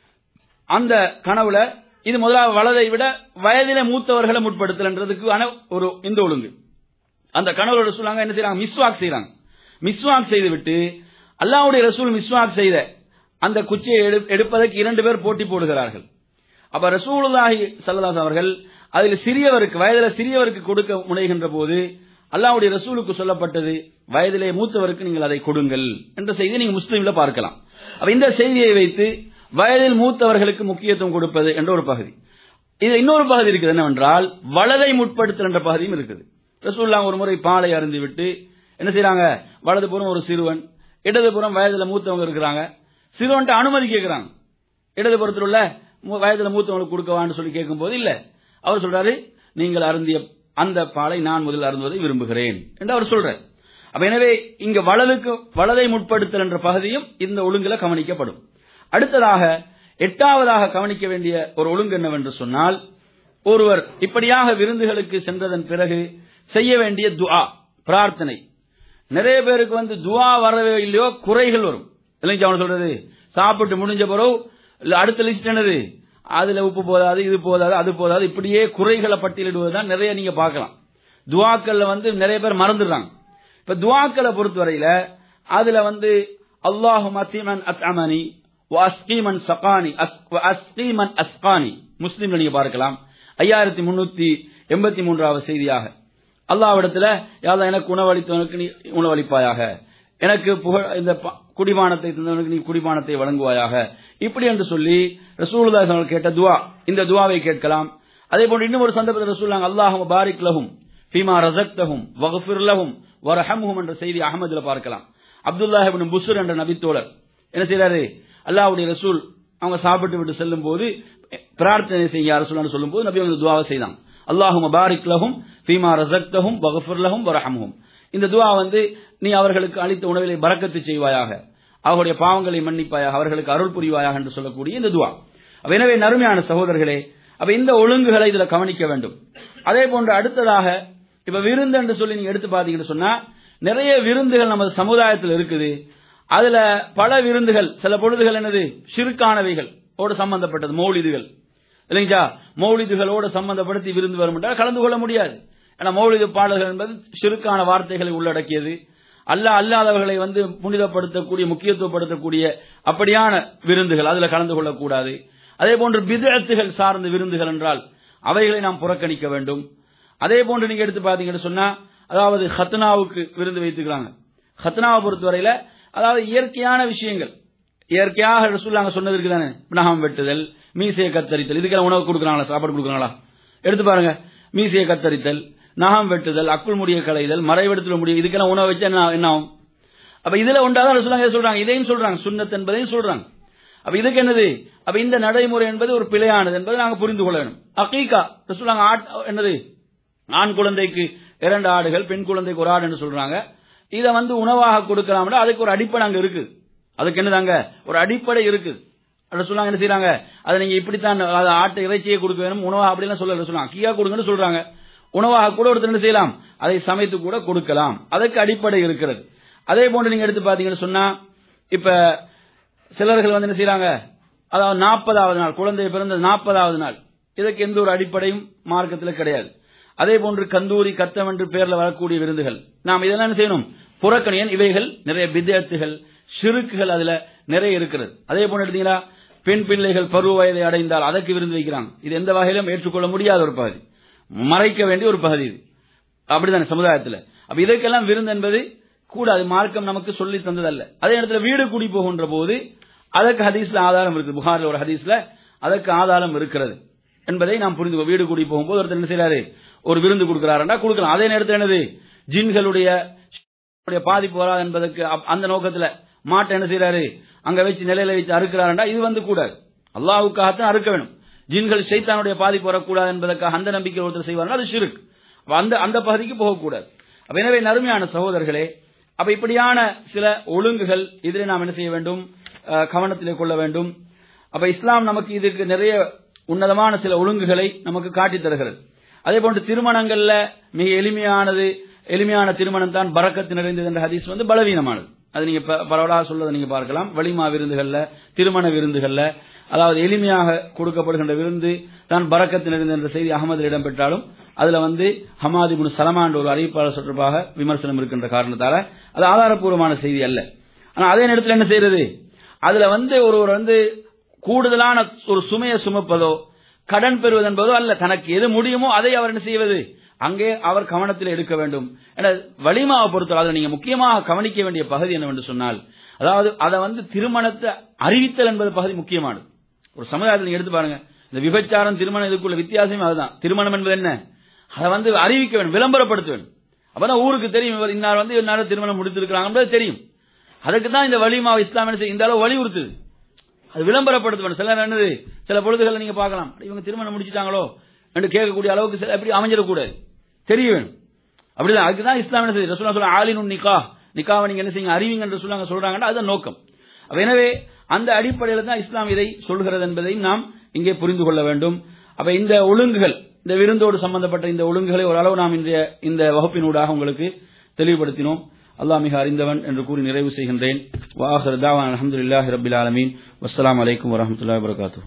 அந்த கனவுல இது முதலாவது வலதை விட வயதிலே மூத்தவர்களை முற்படுத்தல்ன்றதுக்கு ஆன ஒரு இந்த ஒழுங்கு அந்த கனவுல ரசூலாங்க என்ன செய்றாங்க மிஸ்வாக் செய்றாங்க மிஸ்வாக் செய்து விட்டு அல்லாஹ்வுடைய ரசூல் மிஸ்வாக் செய்த அந்த குச்சியை எடு- எடுப்பதற்கு இரண்டு பேர் போட்டி போடுகிறார்கள் அப்ப ரசூலுல்லாஹி ஸல்லல்லாஹு அவர்கள் அதில் சிறியவருக்கு வயதில சிறியவருக்கு கொடுக்க முனைகின்ற போது அல்லாஹ்வுடைய ரசூலுக்கு சொல்லப்பட்டது வயதிலே மூத்தவருக்கு நீங்கள் அதை கொடுங்கள் என்ற செய்தி நீங்க முஸ்லீம்ல பார்க்கலாம் அப்ப இந்த செய்தியை வைத்து வயதில் மூத்தவர்களுக்கு முக்கியத்துவம் கொடுப்பது என்ற ஒரு பகுதி இது இன்னொரு பகுதி இருக்குது என்னவென்றால் வலதை முற்படுத்தல் என்ற பகுதியும் இருக்குது ரசூல்லா ஒரு முறை பாலை அருந்தி விட்டு என்ன செய்றாங்க வலதுபுறம் ஒரு சிறுவன் இடதுபுறம் வயதுல மூத்தவங்க இருக்கிறாங்க சிறுவன்ட்ட அனுமதி கேட்கிறாங்க இடது புறத்தில் உள்ள மு- வயதுல மூத்தவங்களுக்கு கொடுக்கவான்னு சொல்லி கேட்கும்போது இல்ல அவர் சொல்றாரு நீங்கள் அருந்திய அந்த பாலை நான் முதலில் அருந்துவதை விரும்புகிறேன் என்று அவர் சொல்றார் அப்ப எனவே இங்க வலதுக்கு வலதை முற்படுத்தல் என்ற பகுதியும் இந்த ஒழுங்குல கவனிக்கப்படும் அடுத்ததாக எட்டாவதாக கவனிக்க வேண்டிய ஒரு ஒழுங்கு என்னவென்று சொன்னால் ஒருவர் இப்படியாக விருந்துகளுக்கு சென்றதன் பிறகு செய்ய வேண்டிய துஆ பிரார்த்தனை நிறைய பேருக்கு வந்து துஆ வரவே இல்லையோ குறைகள் வரும் இல்லைங்க அவன் சொல்றது சாப்பிட்டு முடிஞ்ச பிறகு இல்ல அடுத்த லிஸ்ட் என்னது அதுல உப்பு போதாது இது போதாது அது போதாது இப்படியே குறைகளை பட்டியலிடுவதுதான் நிறைய நீங்க பார்க்கலாம் துவாக்கள்ல வந்து நிறைய பேர் மறந்துடுறாங்க இப்ப துவாக்களை பொறுத்தவரையில அதுல வந்து அல்லாஹு மத்திமன் அத்அமனி அஸ்கீமன் சகானி அஸ்கீமன் அஸ்கானி முஸ்லீம்ல நீங்க பார்க்கலாம் ஐயாயிரத்தி முன்னூத்தி எண்பத்தி மூன்றாவது செய்தியாக அல்லாவிடத்துல யாதா எனக்கு உணவளித்தவனுக்கு நீ உணவளிப்பாயாக எனக்கு புகழ் இந்த ப- குடிபானத்தை தந்தவனுக்கு நீ குடிபானத்தை வழங்குவாயாக இப்படி என்று சொல்லி ரசூலுல்லாஹி அவர்கள் கேட்ட துவா இந்த துவாவை கேட்கலாம் அதே போன்று இன்னும் ஒரு சந்தர்ப்பத்தில் ரசூலுல்லாஹ் அல்லாஹும் பாரிக் லஹும் ஃபீமா ரஸக்தஹும் வக்ஃபிர் லஹும் வரஹம்ஹும் என்ற செய்தி அகமதுல பார்க்கலாம் அப்துல்லாஹ் இப்னு புஸ்ர் என்ற நபித்தோழர் என்ன செய்றாரு அல்லாஹ்வுடைய ரசூல் அவங்க சாப்பிட்டு விட்டு செல்லும் போது பிரார்த்தனை செய்ய ரசூல் சொல்லும் போது நபி வந்து துவாவை செய்தான் அல்லாஹும் பாரிக் லஹும் ஃபீமா ரஸக்தஹும் வக்ஃபிர் லஹும் வரஹம்ஹும் இந்த துவா வந்து நீ அவர்களுக்கு அளித்த உணவிலே பரக்கத்து செய்வாயாக அவர்களுடைய பாவங்களை மன்னிப்பாயாக அவர்களுக்கு அருள் புரிவாயாக என்று சொல்லக்கூடிய இந்த துவா அப்ப எனவே நறுமையான சகோதரர்களே அப்ப இந்த ஒழுங்குகளை இதுல கவனிக்க வேண்டும் அதே போன்று அடுத்ததாக இப்ப விருந்து என்று சொல்லி நீங்க எடுத்து பாத்தீங்கன்னு சொன்னா நிறைய விருந்துகள் நமது சமுதாயத்தில் இருக்குது அதுல பல விருந்துகள் சில பொழுதுகள் என்னது சிறுக்கானவைகள் ஓடு சம்பந்தப்பட்டது மௌலிதுகள் இல்லைங்களா மௌலிதுகளோடு சம்பந்தப்படுத்தி விருந்து வரும் என்றால் கலந்து கொள்ள முடியாது ஏன்னா மௌலிது பாடல்கள் என்பது சிறுக்கான வார்த்தைகளை உள்ளடக்கியது அல்ல அல்லாதவர்களை வந்து புனிதப்படுத்தக்கூடிய முக்கியத்துவப்படுத்தக்கூடிய அப்படியான விருந்துகள் அதுல கலந்து கொள்ளக்கூடாது அதே போன்று பிதத்துகள் சார்ந்த விருந்துகள் என்றால் அவைகளை நாம் புறக்கணிக்க வேண்டும் அதே போன்று நீங்க எடுத்து பாத்தீங்கன்னு சொன்னா அதாவது ஹத்னாவுக்கு விருந்து வைத்துக்கிறாங்க ஹத்னாவை பொறுத்தவரையில அதாவது இயற்கையான விஷயங்கள் இயற்கையாக ரசூலுல்லாஹ் சொன்னது இருக்குதானே நகம் வெட்டுதல் மீசையை கத்தரித்தல் இதுக்கெல்லாம் உணவு கொடுக்குறாங்களா சாப்பாடு கொடுக்குறாங்களா எடுத்து பாருங்க மீசையை கத்தரித்தல் நகம் வெட்டுதல் அக்குள் முடிய களைதல் மறைவெடுத்தல் முடிய இதுக்கெல்லாம் உணவு வச்சா என்ன என்ன ஆகும் அப்ப இதுல ஒன்றாதான் ரசூலுல்லாஹ் சொல்றாங்க இதையும் சொல்றாங்க சுன்னத் என்பதையும் சொல்றாங்க அப்ப இதுக்கு என்னது அப்ப இந்த நடைமுறை என்பது ஒரு பிழையானது என்பதை நாங்க புரிந்து கொள்ள வேண்டும் அகீகா ரசூலுல்லாஹ் ஆட் என்னது ஆண் குழந்தைக்கு இரண்டு ஆடுகள் பெண் குழந்தைக்கு ஒரு ஆடு என்று சொல்றாங்க இதை வந்து உணவாக கொடுக்கலாம்னா அதுக்கு ஒரு அடிப்படை அங்க இருக்கு அதுக்கு என்னதாங்க ஒரு அடிப்படை இருக்கு அதை சொல்லாங்க என்ன செய்றாங்க அதை நீங்க இப்படித்தான் அது ஆட்டு இறைச்சியை கொடுக்க வேணும் உணவாக அப்படிலாம் சொல்லல சொல்லுவாங்க கீயா கொடுங்கன்னு சொல்றாங்க உணவாக கூட ஒருத்தர் என்ன செய்யலாம் அதை சமைத்து கூட கொடுக்கலாம் அதுக்கு அடிப்படை இருக்கிறது அதே போன்று நீங்க எடுத்து பாத்தீங்கன்னு சொன்னா இப்ப சிலர்கள் வந்து என்ன செய்றாங்க அதாவது நாற்பதாவது நாள் குழந்தை பிறந்த நாற்பதாவது நாள் இதுக்கு எந்த ஒரு அடிப்படையும் மார்க்கத்தில் கிடையாது அதே போன்று கந்தூரி கத்தம் என்று பெயர்ல வரக்கூடிய விருந்துகள் நாம் இதெல்லாம் என்ன செய்யணும் புறக்கணியன் இவைகள் நிறைய விதத்துகள் சிறுக்குகள் அதுல நிறைய இருக்கிறது அதே போன்று எடுத்தீங்களா பெண் பிள்ளைகள் பருவ வயதை அடைந்தால் அதற்கு விருந்து வைக்கிறாங்க இது எந்த வகையிலும் ஏற்றுக்கொள்ள முடியாத ஒரு பகுதி மறைக்க வேண்டிய ஒரு பகுதி இது அப்படிதானே சமுதாயத்தில் அப்ப இதற்கெல்லாம் விருந்து என்பது கூடாது மார்க்கம் நமக்கு சொல்லி தந்ததல்ல அதே இடத்துல வீடு குடி போகின்ற போது அதற்கு ஹதீஸ்ல ஆதாரம் இருக்குது புகாரில் ஒரு ஹதீஸ்ல அதற்கு ஆதாரம் இருக்கிறது என்பதை நாம் புரிந்து கொள்- வீடு குடி போகும்போது ஒருத்தர் என்ன செய்யறாரு ஒரு விருந்து கொடுக்கிறாருன்னா கொடுக்கலாம் அதே நேரத்தில் என்னது ஜின்களுடைய உடைய பாதிப்பு வராது என்பதற்கு அப்- அந்த நோக்கத்துல மாட்டை என்ன செய்யறாரு அங்க வச்சு நிலையில வச்சு அறுக்கிறாருண்டா இது வந்து கூடாது அல்லாஹ்வுக்காகத்தான் அறுக்க வேணும் ஜின்கள் சைத்தானுடைய பாதிப்பு வரக்கூடாது என்பதற்காக அந்த நம்பிக்கை ஒருத்தர் செய்வார்கள் அது ஷிர்க் அப்ப அந்த அந்த பகுதிக்கு போகக்கூடாது அப்ப எனவே நறுமையான சகோதரர்களே அப்ப இப்படியான சில ஒழுங்குகள் இதில் நாம் என்ன செய்ய வேண்டும் அஹ், கவனத்திலே கொள்ள வேண்டும் அப்ப இஸ்லாம் நமக்கு இதுக்கு நிறைய உன்னதமான சில ஒழுங்குகளை நமக்கு காட்டித் தருகிறது அதே போன்று திருமணங்கள்ல மிக எளிமையானது எளிமையான திருமணம் தான் பறக்கத்து நிறைந்தது என்ற ஹதீஸ் வந்து பலவீனமானது அது நீங்க ப- பரவலாக சொல்றதை நீங்க பார்க்கலாம் வலிமா விருந்துகள்ல திருமண விருந்துகள்ல அதாவது எளிமையாக கொடுக்கப்படுகின்ற விருந்து தான் பறக்கத்து நிறைந்த என்ற செய்தி அகமதில் இடம்பெற்றாலும் அதுல வந்து ஹமாதி முன் சலமான் ஒரு அறிவிப்பாளர் தொடர்பாக விமர்சனம் இருக்கின்ற காரணத்தால அது ஆதாரப்பூர்வமான செய்தி அல்ல ஆனா அதே நேரத்தில் என்ன செய்யறது அதுல வந்து ஒருவர் வந்து கூடுதலான ஒரு சுமையை சுமப்பதோ கடன் பெறுவது என்பதோ அல்ல தனக்கு எது முடியுமோ அதை அவர் என்ன செய்வது அங்கே அவர் கவனத்தில் எடுக்க வேண்டும் என வலிமாவை பொறுத்தவரை அதை நீங்க முக்கியமாக கவனிக்க வேண்டிய பகுதி என்னவென்று சொன்னால் அதாவது அதை வந்து திருமணத்தை அறிவித்தல் என்பது பகுதி முக்கியமானது ஒரு சமுதாயத்தில் நீங்க எடுத்து பாருங்க இந்த விபச்சாரம் திருமணம் இதுக்குள்ள வித்தியாசமே அதுதான் திருமணம் என்பது என்ன அதை வந்து அறிவிக்க வேண்டும் விளம்பரப்படுத்த வேண்டும் அப்பதான் ஊருக்கு தெரியும் இவர் இன்னார் வந்து இன்னார் திருமணம் முடித்திருக்கிறாங்க தெரியும் அதுக்கு தான் இந்த வலிமா இஸ்லாம் என்ன செய்யும்? இந்த அளவு வலியுறுத்துது அது விளம்பரப்படுத்தணும் சில என்னது சில பொழுதுகளை நீங்க பார்க்கலாம் இவங்க திருமணம் முடிச்சிட்டாங்களோ என்று கேட்கக்கூடிய அளவுக்கு சில எப்படி அமைஞ்சிடக்கூடாது தெரிய வேணும் அப்படிதான் அதுக்குதான் இஸ்லாம் என்ன செய்யுது ரசூலா சொல்ல ஆலினுன் நிக்கா நிக்காவை நீங்க என்ன செய்யுங்க அறிவிங்க என்று சொல்லாங்க சொல்றாங்கன்னா அதுதான் நோக்கம் அப்ப எனவே அந்த அடிப்படையில் தான் இஸ்லாம் இதை சொல்கிறது என்பதையும் நாம் இங்கே புரிந்து கொள்ள வேண்டும் அப்ப இந்த ஒழுங்குகள் இந்த விருந்தோடு சம்பந்தப்பட்ட இந்த ஒழுங்குகளை ஓரளவு நாம் இன்றைய இந்த வகுப்பினூடாக உங்களுக்கு தெளிவுபடுத்தினோம் அல்லாஹ் மிக அறிந்தவன் என்று கூறி நிறைவு செய்கின்றேன் வாஹர் தாவான் அலமதுல்லாஹி ரபில் ஆலமீன் வஸ்ஸலாமு அலைக்கும் வரஹ்மத்துல்லாஹி வபரகாத்துஹு